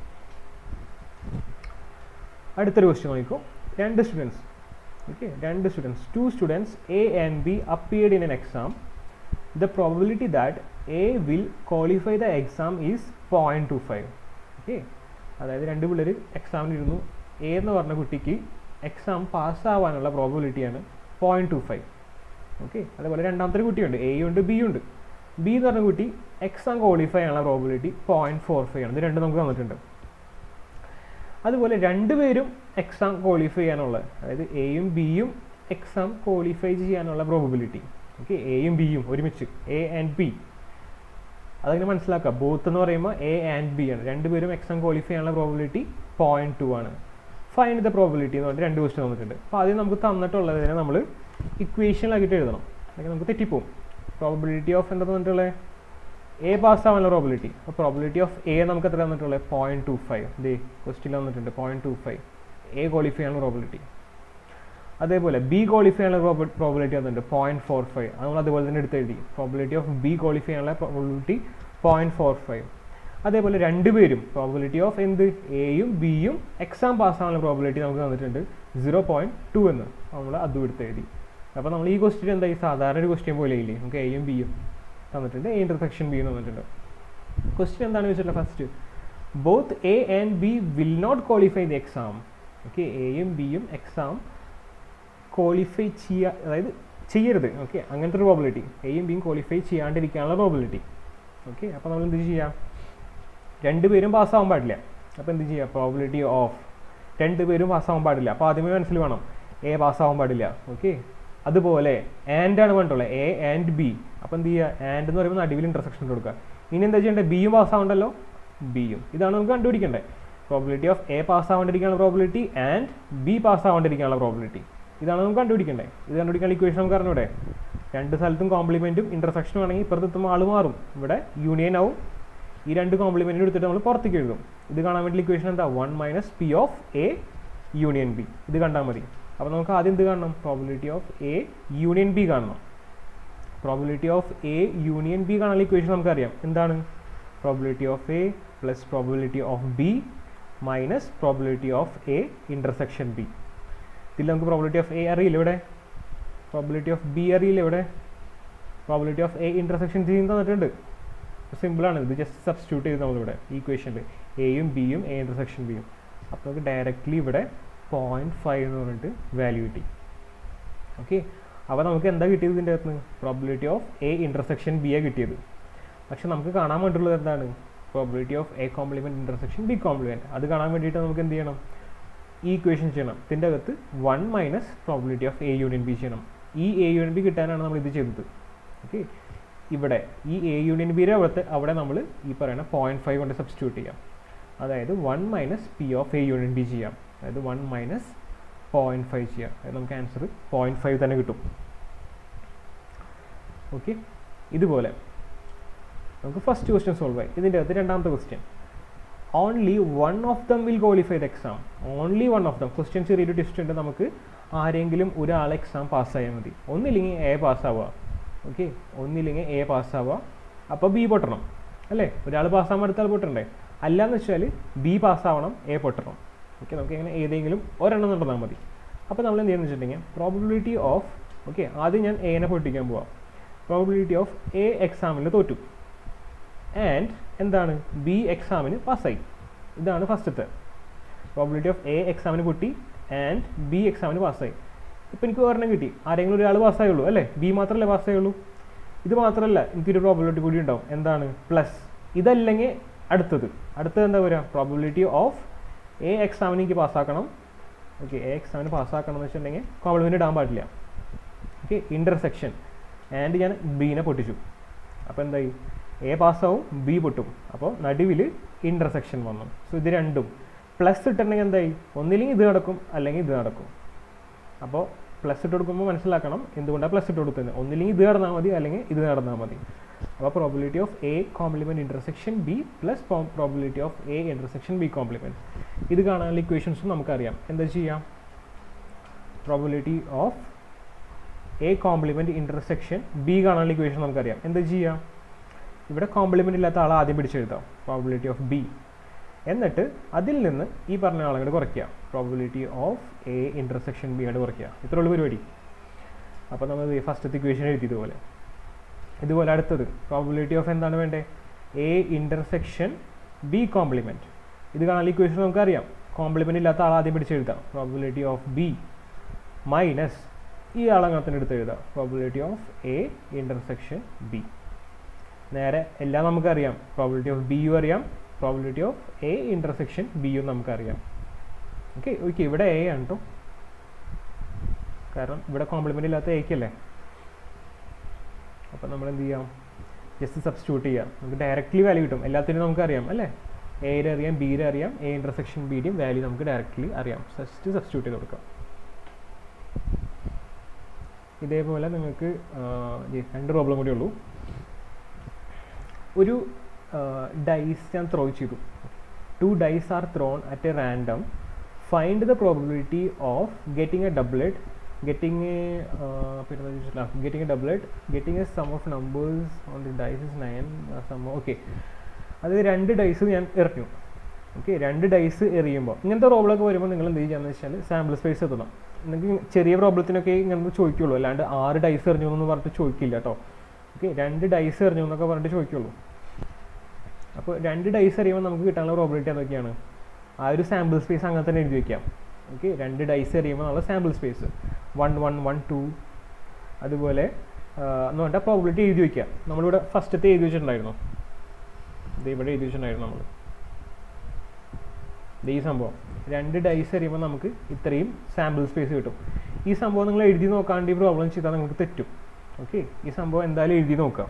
അടുത്തൊരു ക്വസ്റ്റ്യൻ നോക്കിക്കോ രണ്ട് സ്റ്റുഡൻസ് ഓക്കെ രണ്ട് students two students A and B appeared in an exam the probability that A will qualify the exam is point two five okay അതായത് രണ്ട് പിള്ളേർ എക്സാമിനിരുന്നു എ എന്ന് പറഞ്ഞ കുട്ടിക്ക് എക്സാം പാസ്സാവാനുള്ള പ്രോബിലിറ്റിയാണ് പോയിൻറ്റ് ടു ഫൈവ് ഓക്കെ അതേപോലെ രണ്ടാമത്തെ ഒരു കുട്ടിയുണ്ട് എയും ഉണ്ട് ബിയും ഉണ്ട് ബി എന്ന് പറഞ്ഞ കുട്ടി എക്സാം ക്വാളിഫൈ ആണുള്ള പ്രോബിലിറ്റി പോയിൻറ്റ് ഫോർ ഫൈവ് ആണ് ഇത് രണ്ട് നമുക്ക് തന്നിട്ടുണ്ട് അതുപോലെ രണ്ടുപേരും എക്സാം ക്വാളിഫൈ ചെയ്യാനുള്ള അതായത് എയും ബിയും എക്സാം ക്വാളിഫൈ ചെയ്യാനുള്ള പ്രോബിലിറ്റി ഓക്കെ എയും ബിയും ഒരുമിച്ച് എ ആൻഡ് ബി അതങ്ങനെ മനസ്സിലാക്കുക ബോത്ത് എന്ന് പറയുമ്പോൾ എ ആൻഡ് ബി ആണ് രണ്ടുപേരും എക്സാം ക്വാളിഫൈ ചെയ്യാനുള്ള പ്രോബിലിറ്റി പോയിന്റ് ടു ആണ് ഫൈൻഡ് ദ പ്രോബിലിറ്റി എന്ന് പറഞ്ഞിട്ട് രണ്ട് ക്വസ്റ്റ്യൻ തന്നിട്ടുണ്ട് അപ്പോൾ ആദ്യം നമുക്ക് തന്നിട്ടുള്ളതിനെ നമ്മൾ ഇക്വേഷനിലാക്കിയിട്ട് എഴുതണം അല്ലെങ്കിൽ നമുക്ക് തെറ്റിപ്പോവും പ്രോബിലിറ്റി ഓഫ് എന്താ തന്നിട്ടുള്ളത് എ പാസ് ആവാനുള്ള പ്രോബിലിറ്റി അപ്പോൾ പ്രോബിലിറ്റി ഓഫ് എ നമുക്ക് എത്ര തന്നിട്ടുള്ളത് പോയിന്റ് ടു ഫൈവ് ദേ ക്വസ്റ്റിൽ തന്നിട്ടുണ്ട് point two five A qualify ചെയ്യാനുള്ള പ്രോബിലിറ്റി അതേപോലെ ബി ക്വാളിഫൈ ചെയ്യാനുള്ള പ്രോബിലിറ്റി തന്നിട്ടുണ്ട് പോയിന്റ് ഫോർ ഫൈവ് അത് നമ്മൾ അതുപോലെ തന്നെ എടുത്ത് എഴുതി പ്രോബിലിറ്റി ഓഫ് ബി ക്വാളിഫൈ ചെയ്യാനുള്ള പ്രോബിലിറ്റി പോയിന്റ് ഫോർ ഫൈവ് അതേപോലെ രണ്ടുപേരും പ്രോബിലിറ്റി ഓഫ് എന്ത് എയും ബിയും എക്സാം പാസ്സാവാനുള്ള പ്രോബിലിറ്റി നമുക്ക് തന്നിട്ടുണ്ട് സീറോ പോയിന്റ് ടു എന്ന് നമ്മൾ അതും എടുത്ത് എഴുതി അപ്പോൾ നമ്മൾ ഈ ക്വസ്റ്റ്യൻ എന്താ ഈ സാധാരണ ഒരു ക്വസ്റ്റ്യൻ പോലെ ഇല്ലേ നമുക്ക് എയും ബിയും തന്നിട്ടുണ്ട് എ ഇൻ്റർസെക്ഷൻ ബി തന്നിട്ടുണ്ട് ക്വസ്റ്റ്യൻ എന്താണ് വെച്ചിട്ടുള്ളത് first both A and B will not qualify the exam okay എയും ബിയും എക്സാം ക്വാളിഫൈ ചെയ്യുക അതായത് ചെയ്യരുത് ഓക്കെ അങ്ങനത്തെ ഒരു പ്രോബിലിറ്റി എയും ബിയും ക്വാളിഫൈ ചെയ്യാണ്ടിരിക്കാനുള്ള പ്രോബിലിറ്റി ഓക്കെ അപ്പോൾ നമ്മൾ എന്ത് ചെയ്യാം രണ്ടുപേരും പാസ്സാവാൻ പാടില്ല അപ്പോൾ എന്ത് ചെയ്യുക പ്രോബിലിറ്റി ഓഫ് രണ്ടുപേരും പാസ്സാവാൻ പാടില്ല അപ്പോൾ ആദ്യമേ മനസ്സിൽ വേണം എ പാസ്സാവാൻ പാടില്ല ഓക്കെ അതുപോലെ ആൻഡ് ആണ് വേണ്ടുള്ളത് എ ആൻഡ് ബി അപ്പോൾ എന്ത് ചെയ്യുക ആൻഡ് എന്ന് പറയുമ്പോൾ നടുവിൽ ഇൻ്റർസെക്ഷൻ കൊടുക്കുക ഇനി എന്താ ചെയ്യേണ്ടത് ബിയും പാസ്സാവണ്ടല്ലോ ബിയും ഇതാണ് നമുക്ക് കണ്ടുപിടിക്കേണ്ടത് പ്രോബിലിറ്റി ഓഫ് എ പാസ്സാവാണ്ടിരിക്കാനുള്ള പ്രോബിലിറ്റി ആൻഡ് ബി പാസ്സാവാണ്ടിരിക്കാനുള്ള പ്രോബിലിറ്റി ഇതാണ് നമുക്ക് കണ്ടുപിടിക്കേണ്ടത് ഇത് കണ്ടുപിടിക്കാനുള്ള ഇക്വേഷൻ നമുക്ക് അറിഞ്ഞൂടെ രണ്ട് സ്ഥലത്തും കോംപ്ലിമെൻറ്റും ഇൻ്റർസെക്ഷനും ആണെങ്കിൽ ഇപ്പുറത്ത് എത്തുമ്പോൾ ആൾ മാറും ഇവിടെ യൂണിയൻ ആവും ഈ രണ്ട് കോംപ്ലിമെൻറ്റും എടുത്തിട്ട് നമ്മൾ പുറത്തേക്ക് എഴുതും ഇത് കാണാൻ വേണ്ടി ഇക്വേഷൻ എന്താ one minus P of A union B ഇത് കണ്ടാൽ മതി അപ്പോൾ നമുക്ക് ആദ്യം എന്ത് കാണണം probability of A union B കാണണം probability of A union B കാണാനുള്ള ഇക്വേഷൻ നമുക്കറിയാം എന്താണ് probability of A plus probability of B minus probability of A intersection B ഇതിൽ നമുക്ക് പ്രോബിലിറ്റി ഓഫ് എ അറിയില്ല ഇവിടെ പ്രോബിലിറ്റി ഓഫ് ബി അറിയില്ല ഇവിടെ probability of A intersection C തന്നിട്ടുണ്ട് സിമ്പിളാണ് ഇത് ജസ്റ്റ് സബ്സ്റ്റിറ്റ്യൂട്ട് ചെയ്ത് നമ്മളിവിടെ ഈക്വേഷനിൽ എയും ബിയും എ ഇൻ്റർസെക്ഷൻ ബിയും അപ്പോൾ നമുക്ക് ഡയറക്റ്റ്ലി ഇവിടെ പോയിൻറ്റ് ഫൈവ് എന്ന് പറഞ്ഞിട്ട് വാല്യൂ കിട്ടി ഓക്കെ അപ്പോൾ നമുക്ക് എന്താ കിട്ടിയത് ഇതിൻ്റെ അകത്ത് probability of A intersection B ആ കിട്ടിയത് പക്ഷെ നമുക്ക് കാണാൻ വേണ്ടിയുള്ളത് എന്താണ് probability of A complement intersection B complement അത് കാണാൻ വേണ്ടിയിട്ട് നമുക്ക് എന്ത് ചെയ്യണം ഈ ഇക്വേഷൻ ചെയ്യണം ഇതിൻ്റെ അകത്ത് one minus probability of A union B ചെയ്യണം ഈ എ യൂണിയൻ ബി കിട്ടാനാണ് നമ്മൾ ഇത് ചെയ്തത് ഓക്കെ ഇവിടെ ഈ എ യൂണിയൻ ബിയുടെ അവിടുത്തെ അവിടെ നമ്മൾ ഈ പറയുന്ന പോയിൻറ്റ് ഫൈവ് കൊണ്ട് സബ്സ്റ്റിറ്റ്യൂട്ട് ചെയ്യാം അതായത് one minus P of A union B ചെയ്യാം അതായത് വൺ മൈനസ് പോയിൻറ്റ് ഫൈവ് ചെയ്യാം അതായത് നമുക്ക് ആൻസർ പോയിൻറ്റ് ഫൈവ് തന്നെ കിട്ടും ഓക്കെ ഇതുപോലെ നമുക്ക് ഫസ്റ്റ് ക്വസ്റ്റ്യൻ സോൾവ് ആയി ഇതിൻ്റെ അകത്ത് രണ്ടാമത്തെ question only one of them will qualify the exam only one of them question ചെറിയൊരു ടിസ്റ്റ് ഉണ്ട് നമുക്ക് ആരെങ്കിലും ഒരാൾ എക്സാം പാസ്സായാൽ മതി ഒന്നില്ലെങ്കിൽ എ പാസ്സാവുക ഓക്കെ ഒന്നില്ലെങ്കിൽ എ പാസ്സാവുക അപ്പോൾ ബി പൊട്ടണം അല്ലേ ഒരാൾ പാസ്സാകുമ്പോൾ അടുത്ത ആൾ പൊട്ടണ്ടേ അല്ലാന്ന് വെച്ചാൽ ബി പാസ്സാവണം എ പൊട്ടണം ഓക്കെ നമുക്ക് ഇങ്ങനെ ഏതെങ്കിലും ഒരെണ്ണം നടന്നാൽ മതി അപ്പോൾ നമ്മൾ എന്ത് ചെയ്യുന്നത് വെച്ചിട്ടുണ്ടെങ്കിൽ പ്രോബിലിറ്റി ഓഫ് ഓക്കെ ആദ്യം ഞാൻ എനെ പൊട്ടിക്കാൻ പോവാം പ്രോബിലിറ്റി ഓഫ് എ എക്സാമിൽ തോറ്റു ആൻഡ് എന്താണ് ബി എക്സാമിന് പാസ്സായി ഇതാണ് ഫസ്റ്റത്തെ പ്രോബിലിറ്റി ഓഫ് എ എക്സാമിന് പൊട്ടി ആൻഡ് ബി എക്സാമിന് പാസ്സായി ഇപ്പോൾ എനിക്ക് ഒരെണ്ണം കിട്ടി ആരെങ്കിലും ഒരാൾ പാസ്സായുള്ളൂ അല്ലേ ബി മാത്രമല്ലേ പാസ്സായുള്ളൂ ഇത് മാത്രമല്ല എനിക്കൊരു പ്രോബിലിറ്റി കൂടി ഉണ്ടാവും എന്താണ് പ്ലസ് ഇതല്ലെങ്കിൽ അടുത്തത് അടുത്തത് എന്താ പറയുക പ്രോബിലിറ്റി ഓഫ് എ എക്സാമിന് എനിക്ക് പാസ്സാക്കണം ഓക്കെ എ എക്സാമിന് പാസ്സാക്കണം എന്ന് വെച്ചിട്ടുണ്ടെങ്കിൽ കോംപ്ലിമെൻറ്റ് ഇടാൻ പാടില്ല ഓക്കെ ഇൻ്റർസെക്ഷൻ ആൻഡ് ഞാൻ ബീനെ പൊട്ടിച്ചു അപ്പോൾ എന്തായി എ പാസ്സാവും ബി പൊട്ടും അപ്പോൾ നടുവിൽ ഇൻ്റർസെക്ഷൻ വന്നു സോ ഇത് രണ്ടും പ്ലസ് ഇട്ടിട്ടുണ്ടെങ്കിൽ എന്തായി ഒന്നില്ലെങ്കിൽ ഇത് നടക്കും അല്ലെങ്കിൽ ഇത് നടക്കും അപ്പോൾ പ്ലസ് ഇട്ട് കൊടുക്കുമ്പോൾ മനസ്സിലാക്കണം എന്തുകൊണ്ടാണ് പ്ലസ് ഇട്ട് കൊടുക്കുന്നത് ഒന്നില്ലെങ്കിൽ ഇത് നടന്നാൽ മതി അല്ലെങ്കിൽ ഇത് നടന്നാൽ മതി അപ്പോൾ probability of A complement intersection B plus probability of A intersection B complement ഇത് കാണാനുള്ള ഇക്വേഷൻസും നമുക്കറിയാം എന്താ ചെയ്യാം probability of A complement intersection B കാണാനുള്ള ഇക്വേഷൻ നമുക്കറിയാം എന്താ ചെയ്യാം ഇവിടെ കോംപ്ലിമെൻ്റ് ഇല്ലാത്ത ആൾ ആദ്യം പിടിച്ചെഴുതാം പ്രോബിലിറ്റി ഓഫ് ബി എന്നിട്ട് അതിൽ നിന്ന് ഈ പറഞ്ഞ ആളങ്ങോട്ട് കുറയ്ക്കുക probability of A intersection B അങ്ങോട്ട് കുറയ്ക്കുക ഇത്ര ഉള്ളു പരിപാടി അപ്പോൾ നമ്മൾ ഫസ്റ്റത്തെ ഇക്വേഷൻ എഴുതി ഇതുപോലെ ഇതുപോലെ അടുത്തത് പ്രോബിലിറ്റി ഓഫ് എന്താണ് വേണ്ടത് എ ഇൻ്റർസെക്ഷൻ ബി കോംപ്ലിമെൻറ്റ് ഇത് കാണാൻ ഇക്വേഷൻ നമുക്കറിയാം കോംപ്ലിമെൻ്റ് ഇല്ലാത്ത ആൾ ആദ്യം പിടിച്ചെഴുതാം പ്രോബിലിറ്റി ഓഫ് ബി മൈനസ് ഈ ആളങ്ങനെ തന്നെ എടുത്ത് എഴുതാം probability of A intersection B നേരെ എല്ലാം നമുക്കറിയാം പ്രോബിലിറ്റി ഓഫ് ബിയും അറിയാം പ്രോബിലിറ്റി ഓഫ് എ ഇൻ്റർസെക്ഷൻ ബിയും നമുക്കറിയാം ഓക്കെ ഓക്കെ ഇവിടെ എ ആണ് കേട്ടോ കാരണം ഇവിടെ കോംപ്ലിമെൻ്റ് ഇല്ലാത്ത എക്കല്ലേ അപ്പം നമ്മൾ എന്ത് ചെയ്യാം ജസ്റ്റ് സബ്സ്റ്റിറ്റ്യൂട്ട് ചെയ്യാം നമുക്ക് ഡയറക്റ്റ്ലി വാല്യൂ കിട്ടും എല്ലാത്തിനും നമുക്കറിയാം അല്ലേ എയുടെ അറിയാം ബിയുടെ അറിയാം എ ഇൻ്റർസെക്ഷൻ ബിയുടെയും വാല്യൂ നമുക്ക് ഡയറക്റ്റ്ലി അറിയാം ജസ്റ്റ് സബ്സ്റ്റിറ്റ്യൂട്ട് ചെയ്ത് കൊടുക്കാം ഇതേപോലെ നിങ്ങൾക്ക് രണ്ട് പ്രോബ്ലം കൂടി ഉള്ളൂ ഒരു ഡൈസ് ഞാൻ ത്രോ ചെയ്തു two dice are thrown at a random find the probability of getting a doublet getting a പിന്നെ getting a doublet getting a sum of numbers on the dice is nine sum okay അതായത് രണ്ട് dyes ഞാൻ എറിഞ്ഞു okay രണ്ട് dice എറിയുമ്പോൾ ഇങ്ങനത്തെ പ്രോബ്ലമൊക്കെ വരുമ്പോൾ നിങ്ങൾ എന്ത് ചെയ്യാന്ന് വെച്ചാൽ സാമ്പിൾ സ്പേസ് എത്തണം നിങ്ങൾക്ക് ചെറിയ പ്രോബ്ലത്തിനൊക്കെ ഇങ്ങനെ ചോദിക്കുള്ളൂ അല്ലാണ്ട് ആറ് ഡൈസ് എറിഞ്ഞു എന്ന് പറഞ്ഞിട്ട് ചോദിക്കില്ല കേട്ടോ ഓക്കെ രണ്ട് ഡൈസ് എറിഞ്ഞു എന്നൊക്കെ പറഞ്ഞിട്ട് ചോദിക്കുള്ളൂ അപ്പോൾ രണ്ട് ഡൈസ് എറിയുമ്പോൾ നമുക്ക് കിട്ടാനുള്ള പ്രോബിലിറ്റി അതൊക്കെയാണ് ആ ഒരു സാമ്പിൾ സ്പേസ് അങ്ങനെ തന്നെ എഴുതി വയ്ക്കാം ഓക്കെ രണ്ട് ഡൈസ് എറിയുമ്പോൾ നമ്മൾ sample space one one one two അതുപോലെ എന്ന് പറഞ്ഞാൽ പ്രോബിലിറ്റി എഴുതി വയ്ക്കുക നമ്മളിവിടെ ഫസ്റ്റത്തെ എഴുതി വെച്ചിട്ടുണ്ടായിരുന്നു ഇത് ഇവിടെ എഴുതി വെച്ചിട്ടുണ്ടായിരുന്നു നമ്മൾ ഈ സംഭവം രണ്ട് ഡൈസ് എറിയുമ്പോൾ നമുക്ക് ഇത്രയും സാമ്പിൾ സ്പേസ് കിട്ടും ഈ സംഭവം നിങ്ങൾ എഴുതി നോക്കാണ്ട് ഈ പ്രോബ്ലം ചെയ്താൽ നിങ്ങൾക്ക് തെറ്റും ഓക്കെ ഈ സംഭവം എന്തായാലും എഴുതി നോക്കാം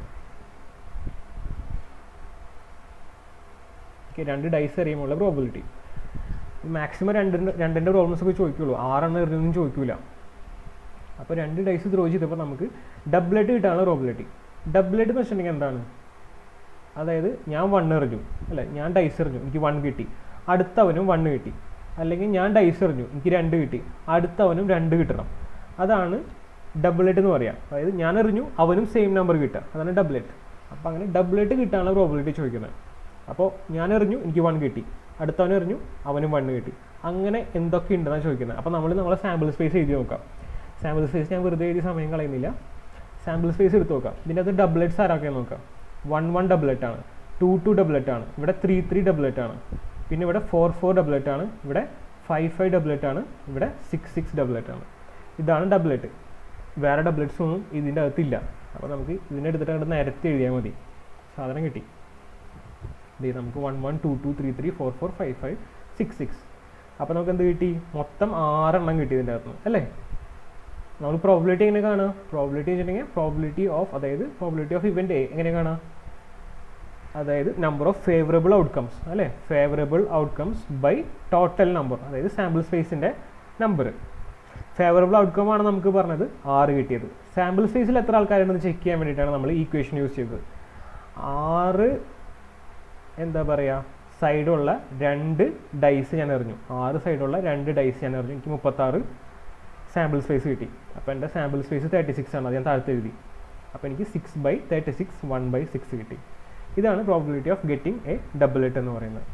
ഓക്കെ രണ്ട് ഡൈസ് എറിയുമ്പോൾ പ്രോബിലിറ്റി മാക്സിമം രണ്ടിൻ്റെ രണ്ടിൻ്റെ പ്രോബ്ലംസ് ഒക്കെ ചോദിക്കുള്ളൂ ആറെണ്ണം എറിഞ്ഞൊന്നും ചോദിക്കൂല അപ്പോൾ രണ്ട് ഡൈസ് ത്രോ ചെയ്തപ്പോൾ നമുക്ക് ഡബ്ലെറ്റ് കിട്ടാനുള്ള പ്രോബിലിറ്റി ഡബ്ലെറ്റ് എന്ന് വെച്ചിട്ടുണ്ടെങ്കിൽ എന്താണ് അതായത് ഞാൻ വൺ എറിഞ്ഞു അല്ലേ ഞാൻ ഡൈസ് എറിഞ്ഞു എനിക്ക് വൺ കിട്ടി അടുത്തവനും വൺ കിട്ടി അല്ലെങ്കിൽ ഞാൻ ഡൈസ് എറിഞ്ഞു എനിക്ക് രണ്ട് കിട്ടി അടുത്തവനും രണ്ട് കിട്ടണം അതാണ് ഡബ്ലെറ്റ് എന്ന് പറയാം അതായത് ഞാൻ എറിഞ്ഞു അവനും സെയിം നമ്പർ കിട്ടുക അതാണ് ഡബ്ലെറ്റ് അപ്പോൾ അങ്ങനെ ഡബ്ലെറ്റ് കിട്ടാനുള്ള പ്രോബിലിറ്റി ചോദിക്കുന്നത് അപ്പോൾ ഞാൻ എറിഞ്ഞു എനിക്ക് വൺ കിട്ടി അടുത്തവൻ എറിഞ്ഞു അവനും വൺ കിട്ടി അങ്ങനെ എന്തൊക്കെ ഉണ്ടെന്നാണ് ചോദിക്കുന്നത് അപ്പോൾ നമ്മൾ നമ്മളെ സാമ്പിൾ സ്പേസ് എഴുതി നോക്കാം സാമ്പിൾ സ്പേസ് ഞാൻ വെറുതെ എഴുതി സമയം കളയുന്നില്ല സാമ്പിൾ സ്പേസ് എടുത്ത് നോക്കാം ഇതിൻ്റെ അകത്ത് ഡബ്ലെറ്റ്സ് ആരാക്കാൻ നോക്കാം വൺ വൺ ഡബ്ലെറ്റ് ആണ് ടു ടു ഡബ്ലെറ്റ് ആണ് ഇവിടെ ത്രീ ത്രീ ഡബ്ലെറ്റ് ആണ് പിന്നെ ഇവിടെ ഫോർ ഫോർ ഡബ്ലെറ്റ് ആണ് ഇവിടെ ഫൈവ് ഫൈവ് ഡബ്ലെറ്റ് ആണ് ഇവിടെ സിക്സ് സിക്സ് ഡബ്ലെറ്റ് ആണ് ഇതാണ് ഡബ്ലെറ്റ് വേറെ ഡബ്ലെറ്റ്സ് ഒന്നും ഇതിൻ്റെ അകത്തില്ല അപ്പോൾ നമുക്ക് ഇതിനെ എടുത്തിട്ട് അങ്ങോട്ട് നിരത്തി എഴുതിയാൽ മതി സാധനം കിട്ടി ദേ നമുക്ക് one one two two three three four four five five six six അപ്പോൾ നമുക്ക് എന്ത് കിട്ടി മൊത്തം ആറെണ്ണം കിട്ടി ഇതിൻ്റെ അകത്ത് അല്ലേ നമ്മൾ പ്രോബിലിറ്റി എങ്ങനെ കാണാം പ്രോബിലിറ്റി വെച്ചിട്ടുണ്ടെങ്കിൽ പ്രോബിലിറ്റി ഓഫ് അതായത് പ്രോബിലിറ്റി ഓഫ് ഇവൻ്റ് എങ്ങനെ കാണാം അതായത് നമ്പർ ഓഫ് ഫേവറബിൾ ഔട്ട്കംസ് അല്ലേ favourable outcomes by total number അതായത് സാമ്പിൾ സ്പേസിൻ്റെ നമ്പർ ഫേവറബിൾ ഔട്ട്കം ആണ് നമുക്ക് പറഞ്ഞത് ആറ് കിട്ടിയത് സാമ്പിൾ സ്പേസിൽ എത്ര ആൾക്കാരുണ്ടെന്ന് ചെക്ക് ചെയ്യാൻ വേണ്ടിയിട്ടാണ് നമ്മൾ ഈക്വേഷൻ യൂസ് ചെയ്തത് ആറ് എന്താ പറയുക സൈഡുള്ള രണ്ട് ഡൈസ് ഞാൻ എറിഞ്ഞു ആറ് സൈഡുള്ള രണ്ട് ഡൈസ് ഞാൻ എറിഞ്ഞു എനിക്ക് മുപ്പത്താറ് സാമ്പിൾ സ്പേസ് കിട്ടി അപ്പോൾ എൻ്റെ സാമ്പിൾ സ്പേസ് തേർട്ടി സിക്സ് ആണ് അത് ഞാൻ താഴത്ത് എഴുതി അപ്പോൾ എനിക്ക് six by thirty six one by six കിട്ടി ഇതാണ് probability of getting a double എന്ന് പറയുന്നത്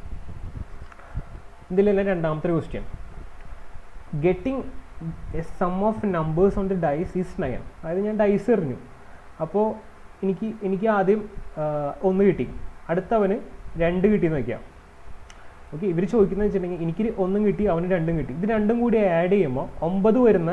ഇതിൽ തന്നെ രണ്ടാമത്തെ question getting a sum of numbers on the dice is nine അതായത് ഞാൻ ഡൈസ് എറിഞ്ഞു അപ്പോൾ എനിക്ക് എനിക്ക് ആദ്യം ഒന്ന് കിട്ടി അടുത്തവന് രണ്ട് കിട്ടിയെന്ന് വയ്ക്കാം ഓക്കെ ഇവർ ചോദിക്കുന്നത് വെച്ചിട്ടുണ്ടെങ്കിൽ എനിക്ക് ഒന്നും കിട്ടി അവന് രണ്ടും കിട്ടി ഇത് രണ്ടും കൂടി ആഡ് ചെയ്യുമ്പോൾ ഒമ്പത് വരുന്ന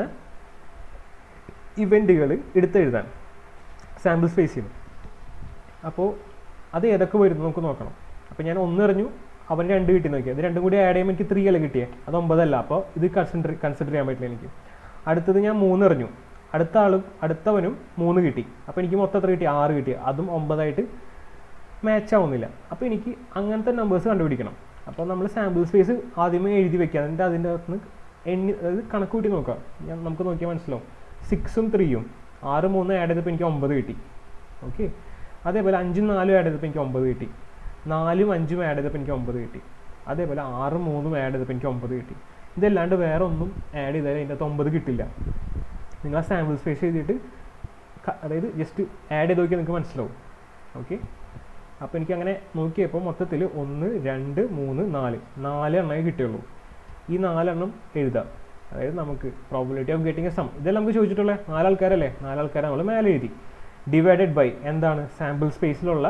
ഇവൻറ്റുകൾ എടുത്തെഴുതാൻ സാമ്പിൾ സ്പേസ് ചെയ്യുന്നു അപ്പോൾ അത് ഏതൊക്കെ വരുന്നു നമുക്ക് നോക്കണം അപ്പോൾ ഞാൻ ഒന്ന് എറിഞ്ഞു അവന് രണ്ട് കിട്ടി നോക്കിയാൽ ഇത് രണ്ടും കൂടി ആഡ് ചെയ്യുമ്പോൾ എനിക്ക് ത്രീ അല്ല കിട്ടിയേ അത് ഒമ്പതല്ല അപ്പോൾ ഇത് കൺസിഡർ കൺസിഡർ ചെയ്യാൻ പറ്റില്ല എനിക്ക് അടുത്തത് ഞാൻ മൂന്ന് എറിഞ്ഞു അടുത്ത ആളും അടുത്തവനും മൂന്ന് കിട്ടി അപ്പോൾ എനിക്ക് മൊത്തം എത്ര കിട്ടി ആറ് കിട്ടി അതും ഒമ്പതായിട്ട് മാച്ച് ആവുന്നില്ല അപ്പോൾ എനിക്ക് അങ്ങനത്തെ നമ്പേഴ്സ് കണ്ടുപിടിക്കണം അപ്പോൾ നമ്മൾ സാമ്പിൾ സ്പേസ് ആദ്യമേ എഴുതി വെക്കുക എന്നിട്ട് അതിൻ്റെ അകത്ത് നിന്ന് എണ്ണി അതായത് കണക്ക് കൂട്ടി നോക്കാം ഞാൻ നമുക്ക് നോക്കിയാൽ മനസ്സിലാവും സിക്സും ത്രീയും ആറ് മൂന്ന് ആഡ് ചെയ്തപ്പോൾ എനിക്ക് ഒമ്പത് കിട്ടി ഓക്കെ അതേപോലെ അഞ്ചും നാലും ആഡ് ചെയ്തപ്പോൾ എനിക്ക് ഒമ്പത് കിട്ടി നാലും അഞ്ചും ആഡ് ചെയ്തപ്പോൾ എനിക്ക് ഒമ്പത് കിട്ടി അതേപോലെ ആറും മൂന്നും ആഡ് ചെയ്തപ്പോൾ എനിക്ക് ഒമ്പത് കിട്ടി ഇതല്ലാണ്ട് വേറെ ഒന്നും ആഡ് ചെയ്താൽ അതിൻ്റെ അകത്ത് ഒമ്പത് കിട്ടില്ല നിങ്ങൾ ആ സാമ്പിൾ സ്പേസ് എഴുതിയിട്ട് അതായത് ജസ്റ്റ് ആഡ് ചെയ്ത് നോക്കിയാൽ നിങ്ങൾക്ക് മനസ്സിലാവും ഓക്കെ അപ്പോൾ എനിക്ക് അങ്ങനെ നോക്കിയപ്പോൾ മൊത്തത്തിൽ ഒന്ന് രണ്ട് മൂന്ന് നാല് നാല് എണ്ണമേ കിട്ടിയുള്ളൂ ഈ നാലെണ്ണം എഴുതാം അതായത് നമുക്ക് probability of getting a sum ഇതെല്ലാം നമുക്ക് ചോദിച്ചിട്ടുള്ളത് നാലാൾക്കാരല്ലേ നാലാൾക്കാരെ നമ്മൾ മേലെ എഴുതി ഡിവൈഡഡ് ബൈ എന്താണ് സാമ്പിൾ സ്പേസിലുള്ള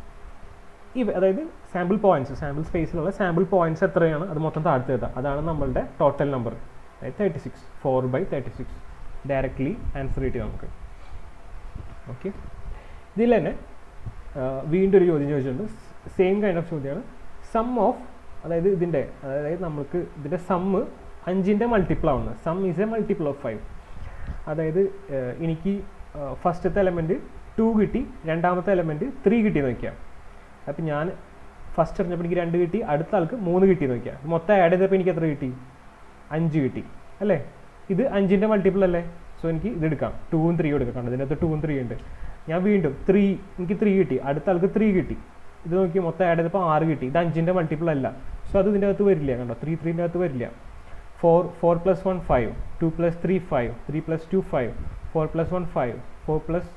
ഈ അതായത് സാമ്പിൾ പോയിന്റ്സ് സാമ്പിൾ സ്പേസിലുള്ള സാമ്പിൾ പോയിന്റ്സ് എത്രയാണ് അത് മൊത്തം താഴ്ത്തി എഴുതാം അതാണ് നമ്മളുടെ ടോട്ടൽ നമ്പർ അതായത് thirty six four by thirty six directly answer കിട്ടി നമുക്ക് ഓക്കെ ഇതിൽ തന്നെ വീണ്ടും ഒരു ചോദ്യം ചോദിച്ചിട്ടുണ്ട് സെയിം കൈൻഡ് ഓഫ് ചോദ്യമാണ് സം ഓഫ് അതായത് ഇതിൻ്റെ അതായത് നമുക്ക് ഇതിൻ്റെ സമ്മ് അഞ്ചിൻ്റെ മൾട്ടിപ്പിൾ ആവുന്നത് sum is a multiple of five അതായത് എനിക്ക് ഫസ്റ്റത്തെ എലമെൻറ്റ് ടു കിട്ടി രണ്ടാമത്തെ എലമെൻറ്റ് ത്രീ കിട്ടിയെന്ന് വയ്ക്കാം അപ്പം ഞാൻ ഫസ്റ്റ് എറിഞ്ഞപ്പോൾ എനിക്ക് രണ്ട് കിട്ടി അടുത്ത ആൾക്ക് മൂന്ന് കിട്ടിയെന്ന് വയ്ക്കാം മൊത്തം ആഡ് ചെയ്തപ്പോൾ എനിക്ക് എത്ര കിട്ടി അഞ്ച് കിട്ടി അല്ലേ ഇത് അഞ്ചിൻ്റെ മൾട്ടിപ്പിൾ അല്ലേ സോ എനിക്ക് ഇത് എടുക്കാം ടൂവും ത്രീയും എടുക്കാം കണ്ടോ ഇതിനകത്ത് ടൂവും ത്രീ ഉണ്ട് ഞാൻ വീണ്ടും ത്രീ എനിക്ക് ത്രീ കിട്ടി അടുത്ത ആൾക്ക് ത്രീ കിട്ടി ഇത് നോക്കി മൊത്തം ആഡ് ചെയ്തപ്പോൾ ആറ് കിട്ടി ഇത് അഞ്ചിൻ്റെ മൾട്ടിപ്പിൾ അല്ല സോ അത് ഇതിൻ്റെ അകത്ത് വരില്ല കണ്ടോ ത്രീ ത്രീൻ്റെ അകത്ത് വരില്ല four four plus one five two plus three five three plus two five four plus one five four plus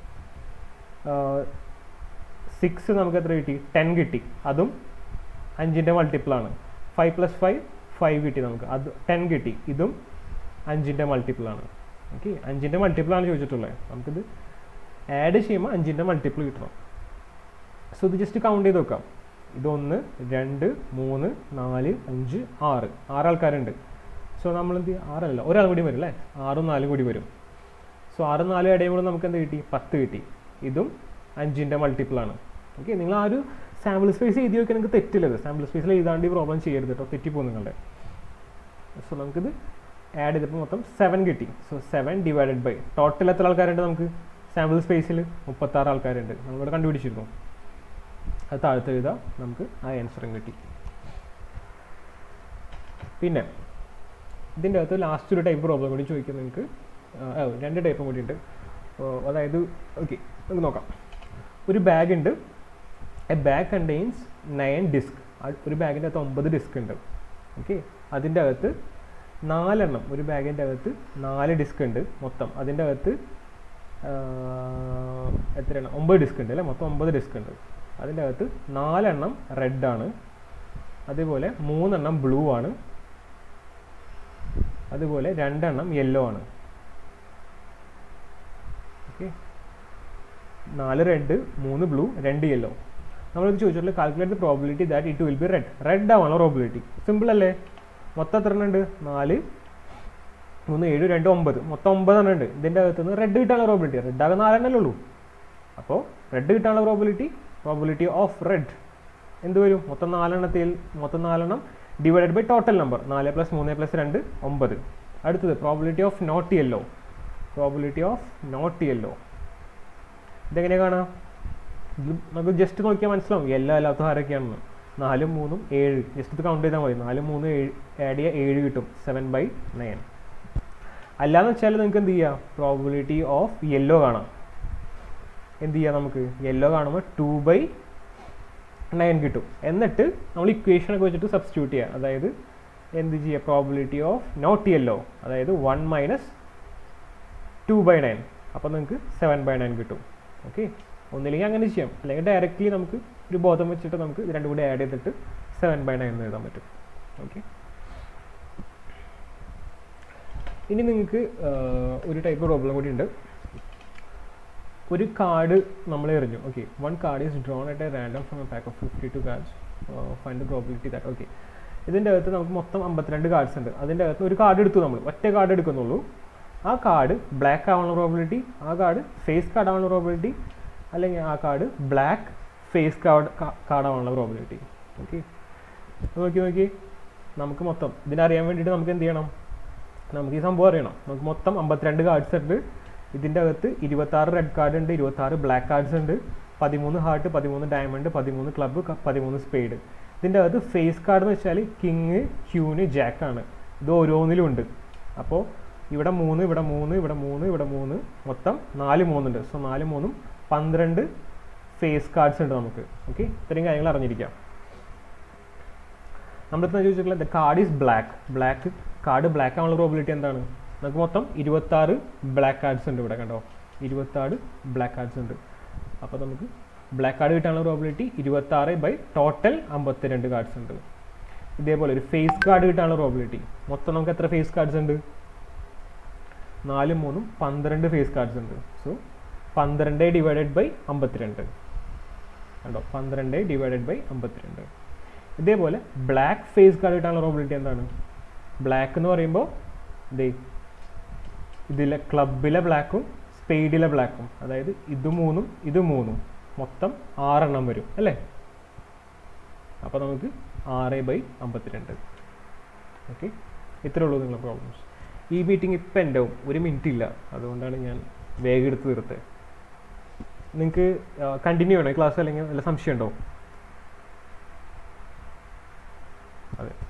six നമുക്ക് എത്ര കിട്ടി ടെൻ കിട്ടി അതും അഞ്ചിൻ്റെ മൾട്ടിപ്പിളാണ് ഫൈവ് പ്ലസ് ഫൈവ് ഫൈവ് കിട്ടി നമുക്ക് അത് ടെൻ കിട്ടി ഇതും അഞ്ചിൻ്റെ മൾട്ടിപ്പിളാണ് ഓക്കെ അഞ്ചിൻ്റെ മൾട്ടിപ്പിളാണ് ചോദിച്ചിട്ടുള്ളത് നമുക്കിത് ആഡ് ചെയ്യുമ്പോൾ അഞ്ചിൻ്റെ മൾട്ടിപ്പിൾ കിട്ടണം സോ ഇത് ജസ്റ്റ് കൗണ്ട് ചെയ്ത് നോക്കാം ഇതൊന്ന് രണ്ട് മൂന്ന് നാല് അഞ്ച് ആറ് ആറ് ആൾക്കാരുണ്ട് സോ നമ്മൾ എന്ത് ചെയ്യും ആറല്ല ഒരാൾ കൂടി വരും അല്ലേ ആറും നാലും കൂടി വരും സോ ആറും നാലും ആഡ് ചെയ്യുമ്പോൾ നമുക്ക് എന്ത് കിട്ടി പത്ത് കിട്ടി ഇതും അഞ്ചിൻ്റെ മൾട്ടിപ്പിളാണ് ഓക്കെ നിങ്ങൾ ആ ഒരു സാമ്പിൾ സ്പേസ് എഴുതി നോക്കിയാൽ നിങ്ങൾക്ക് തെറ്റില്ലത് സാമ്പിൾ സ്പേസിൽ എഴുതാണ്ട് ഈ പ്രോബ്ലം ചെയ്യരുത് കേട്ടോ തെറ്റിപ്പോകും നിങ്ങളുടെ സോ നമുക്കിത് ആഡ് ചെയ്തപ്പോൾ മൊത്തം സെവൻ കിട്ടി so seven divided by total എത്ര ആൾക്കാരുണ്ട് നമുക്ക് സാമ്പിൾ സ്പേസിൽ മുപ്പത്താറ് ആൾക്കാരുണ്ട് നമ്മളിവിടെ കണ്ടുപിടിച്ചിരുന്നു അത് താഴത്ത് എഴുതാം നമുക്ക് ആ ആൻസറും കിട്ടി പിന്നെ ഇതിൻ്റെ അകത്ത് ലാസ്റ്റ് ഒരു ടൈപ്പ് പ്രോബ്ലം കൂടി ചോദിക്കും നിങ്ങൾക്ക് ആ, രണ്ട് ടൈപ്പും കൂടി ഉണ്ട് അതായത് ഓക്കെ നമുക്ക് നോക്കാം ഒരു ബാഗ് ഉണ്ട് a bag contains nine disc ഒരു ബാഗിൻ്റെ അകത്ത് ഒമ്പത് ഡിസ്ക് ഉണ്ട് ഓക്കെ അതിൻ്റെ അകത്ത് നാലെണ്ണം ഒരു ബാഗിൻ്റെ അകത്ത് നാല് ഡിസ്ക് ഉണ്ട് മൊത്തം അതിൻ്റെ അകത്ത് ആ, എത്രയാണ് ഒമ്പത് ഡിസ്ക് ഉണ്ട് അല്ലേ മൊത്തം ഒമ്പത് ഡിസ്ക് ഉണ്ട് അതിൻ്റെ അകത്ത് നാലെണ്ണം റെഡ് ആണ് അതേപോലെ മൂന്നെണ്ണം ബ്ലൂ ആണ് അതുപോലെ രണ്ടെണ്ണം യെല്ലോ ആണ് ഓക്കെ നാല് റെഡ് മൂന്ന് ബ്ലൂ രണ്ട് യെല്ലോ നമ്മളിത് ചോദിച്ചിട്ടുള്ള calculate the probability that it will be red red ആവാനുള്ള പ്രോബിലിറ്റി സിമ്പിൾ അല്ലേ മൊത്തം എത്ര എണ്ണം ഉണ്ട് നാല് മൂന്ന് ഏഴ് രണ്ട് ഒമ്പത് മൊത്തം ഒമ്പതെണ്ണം ഉണ്ട് ഇതിൻ്റെ അകത്ത് നിന്ന് റെഡ് കിട്ടാനുള്ള പ്രോബിലിറ്റി റെഡ് ആകെ നാലെണ്ണല്ലേ ഉള്ളൂ അപ്പോൾ റെഡ് കിട്ടാനുള്ള പ്രോബിലിറ്റി പ്രോബിലിറ്റി ഓഫ് റെഡ് എന്ത് വരും മൊത്തം നാലെണ്ണത്തിൽ മൊത്തം നാലെണ്ണം ഡിവൈഡഡ് ബൈ ടോട്ടൽ നമ്പർ നാല് പ്ലസ് മൂന്ന് പ്ലസ് രണ്ട് ഒമ്പത് അടുത്തത് probability of not yellow probability of not yellow ഇതെങ്ങനെ കാണാം ഇത് നമുക്ക് ജസ്റ്റ് നോക്കിയാൽ മനസ്സിലാവും യെല്ലോ അല്ലാത്ത ആരൊക്കെയാണെന്ന് നാലും മൂന്നും ഏഴ് ജസ്റ്റ് ഇത് കൗണ്ട് ചെയ്താൽ മതി നാലും മൂന്ന് ഏഴ് ആഡ് ചെയ്യുക ഏഴ് കിട്ടും സെവൻ ബൈ നയൻ അല്ലാന്ന് വെച്ചാൽ നിങ്ങൾക്ക് എന്ത് ചെയ്യാം പ്രോബിലിറ്റി ഓഫ് യെല്ലോ കാണാം എന്ത് ചെയ്യാം നമുക്ക് യെല്ലോ കാണുമ്പോൾ ടു ബൈ നയൻ കിട്ടും എന്നിട്ട് നമ്മൾ ഇക്വേഷനൊക്കെ വെച്ചിട്ട് സബ്സ്റ്റിറ്റ്യൂട്ട് ചെയ്യുക അതായത് എന്ത് ചെയ്യുക പ്രോബിലിറ്റി ഓഫ് നോട്ട് യെല്ലോ അതായത് one minus two by nine അപ്പോൾ നിങ്ങൾക്ക് സെവൻ ബൈ നയൻ കിട്ടും ഓക്കെ ഒന്നില്ലെങ്കിൽ അങ്ങനെ ചെയ്യാം അല്ലെങ്കിൽ ഡയറക്റ്റ്ലി നമുക്ക് ഒരു ബോധം വെച്ചിട്ട് നമുക്ക് ഇത് രണ്ടും കൂടി ആഡ് ചെയ്തിട്ട് സെവൻ ബൈ നയൻ എന്ന് എഴുതാൻ പറ്റും ഓക്കെ ഇനി നിങ്ങൾക്ക് ഒരു ടൈപ്പ് പ്രോബ്ലം കൂടി ഉണ്ട് ഒരു കാർഡ് നമ്മൾ എറിഞ്ഞു okay one card is drawn at a random from a pack of fifty two cards find probability that okay ഇതിൻ്റെ അകത്ത് നമുക്ക് മൊത്തം അമ്പത്തിരണ്ട് കാർഡ്സ് ഉണ്ട് അതിൻ്റെ അകത്ത് ഒരു കാർഡ് എടുത്തു നമ്മൾ ഒറ്റ കാർഡ് എടുക്കുന്നുള്ളൂ ആ കാർഡ് ബ്ലാക്ക് ആവാനുള്ള പ്രോബിലിറ്റി ആ കാർഡ് ഫേസ് കാർഡ് ആവാനുള്ള പ്രോബിലിറ്റി അല്ലെങ്കിൽ ആ card black face card card ആവാനുള്ള പ്രോബിലിറ്റി ഓക്കെ നോക്കി നോക്കി നമുക്ക് മൊത്തം ഇതിനറിയാൻ വേണ്ടിയിട്ട് നമുക്ക് എന്ത് ചെയ്യണം നമുക്ക് ഈ സംഭവം അറിയണം നമുക്ക് മൊത്തം അമ്പത്തിരണ്ട് കാർഡ്സ് ഉണ്ട് ഇതിൻ്റെ അകത്ത് ഇരുപത്താറ് റെഡ് കാർഡ് ഉണ്ട് ഇരുപത്താറ് ബ്ലാക്ക് കാർഡ്സ് ഉണ്ട് പതിമൂന്ന് ഹാർട്ട് പതിമൂന്ന് ഡയമണ്ട് പതിമൂന്ന് ക്ലബ്ബ് പതിമൂന്ന് സ്പെയ്ഡ് ഇതിൻ്റെ അകത്ത് ഫേസ് കാർഡ് എന്ന് വെച്ചാൽ കിങ് ക്യൂന് ജാക്കാണ് ഇത് ഓരോന്നിലും ഉണ്ട് അപ്പോൾ ഇവിടെ മൂന്ന് ഇവിടെ മൂന്ന് ഇവിടെ മൂന്ന് ഇവിടെ മൂന്ന് മൊത്തം നാല് മൂന്നുണ്ട് സോ നാല് മൂന്നും പന്ത്രണ്ട് ഫേസ് കാർഡ്സ് ഉണ്ട് നമുക്ക് ഓക്കെ ഇത്രയും കാര്യങ്ങൾ അറിഞ്ഞിരിക്കാം നമ്മളിപ്പോൾ ചോദിച്ചിട്ടുള്ള the card is black black card black ആവാനുള്ള പ്രോബിലിറ്റി എന്താണ് നമുക്ക് മൊത്തം ഇരുപത്താറ് ബ്ലാക്ക് കാർഡ്സ് ഉണ്ട് ഇവിടെ കണ്ടോ ഇരുപത്താറ് ബ്ലാക്ക് കാർഡ്സ് ഉണ്ട് അപ്പോൾ നമുക്ക് ബ്ലാക്ക് കാർഡ് കിട്ടാനുള്ള പ്രോബിലിറ്റി ഇരുപത്താറ് ബൈ ടോട്ടൽ അമ്പത്തിരണ്ട് കാർഡ്സ് ഉണ്ട് ഇതേപോലെ ഒരു ഫേസ് കാർഡ് കിട്ടാനുള്ള പ്രോബിലിറ്റി മൊത്തം നമുക്ക് എത്ര ഫേസ് കാർഡ്സ് ഉണ്ട് നാലും മൂന്നും പന്ത്രണ്ട് ഫേസ് കാർഡ്സ് ഉണ്ട് സോ പന്ത്രണ്ട് ഡിവൈഡഡ് ബൈ അമ്പത്തിരണ്ട് കണ്ടോ പന്ത്രണ്ട് ഡിവൈഡഡ് ബൈ അമ്പത്തിരണ്ട് ഇതേപോലെ ബ്ലാക്ക് ഫേസ് കാർഡ് കിട്ടാനുള്ള പ്രോബിലിറ്റി എന്താണ് ബ്ലാക്ക് എന്ന് പറയുമ്പോൾ ദേ ഇതിലെ ക്ലബിലെ ബ്ലാക്കും സ്പെയ്ഡിലെ ബ്ലാക്കും അതായത് ഇത് മൂന്നും ഇത് മൂന്നും മൊത്തം ആറെണ്ണം വരും അല്ലേ അപ്പോൾ നമുക്ക് ആറ് ബൈ അമ്പത്തിരണ്ട് ഓക്കെ ഇത്രേ ഉള്ളൂ നിങ്ങളുടെ പ്രോബ്ലംസ് ഈ മീറ്റിംഗ് ഇപ്പം എൻ്റെ ഒരു മിനിറ്റ് ഇല്ല അതുകൊണ്ടാണ് ഞാൻ വേഗം എടുത്ത് തീർത്തത് നിങ്ങൾക്ക് കണ്ടിന്യൂ ചെയ്യണോ ഈ ക്ലാസ് അല്ലെങ്കിൽ വല്ല സംശയം ഉണ്ടോ അതെ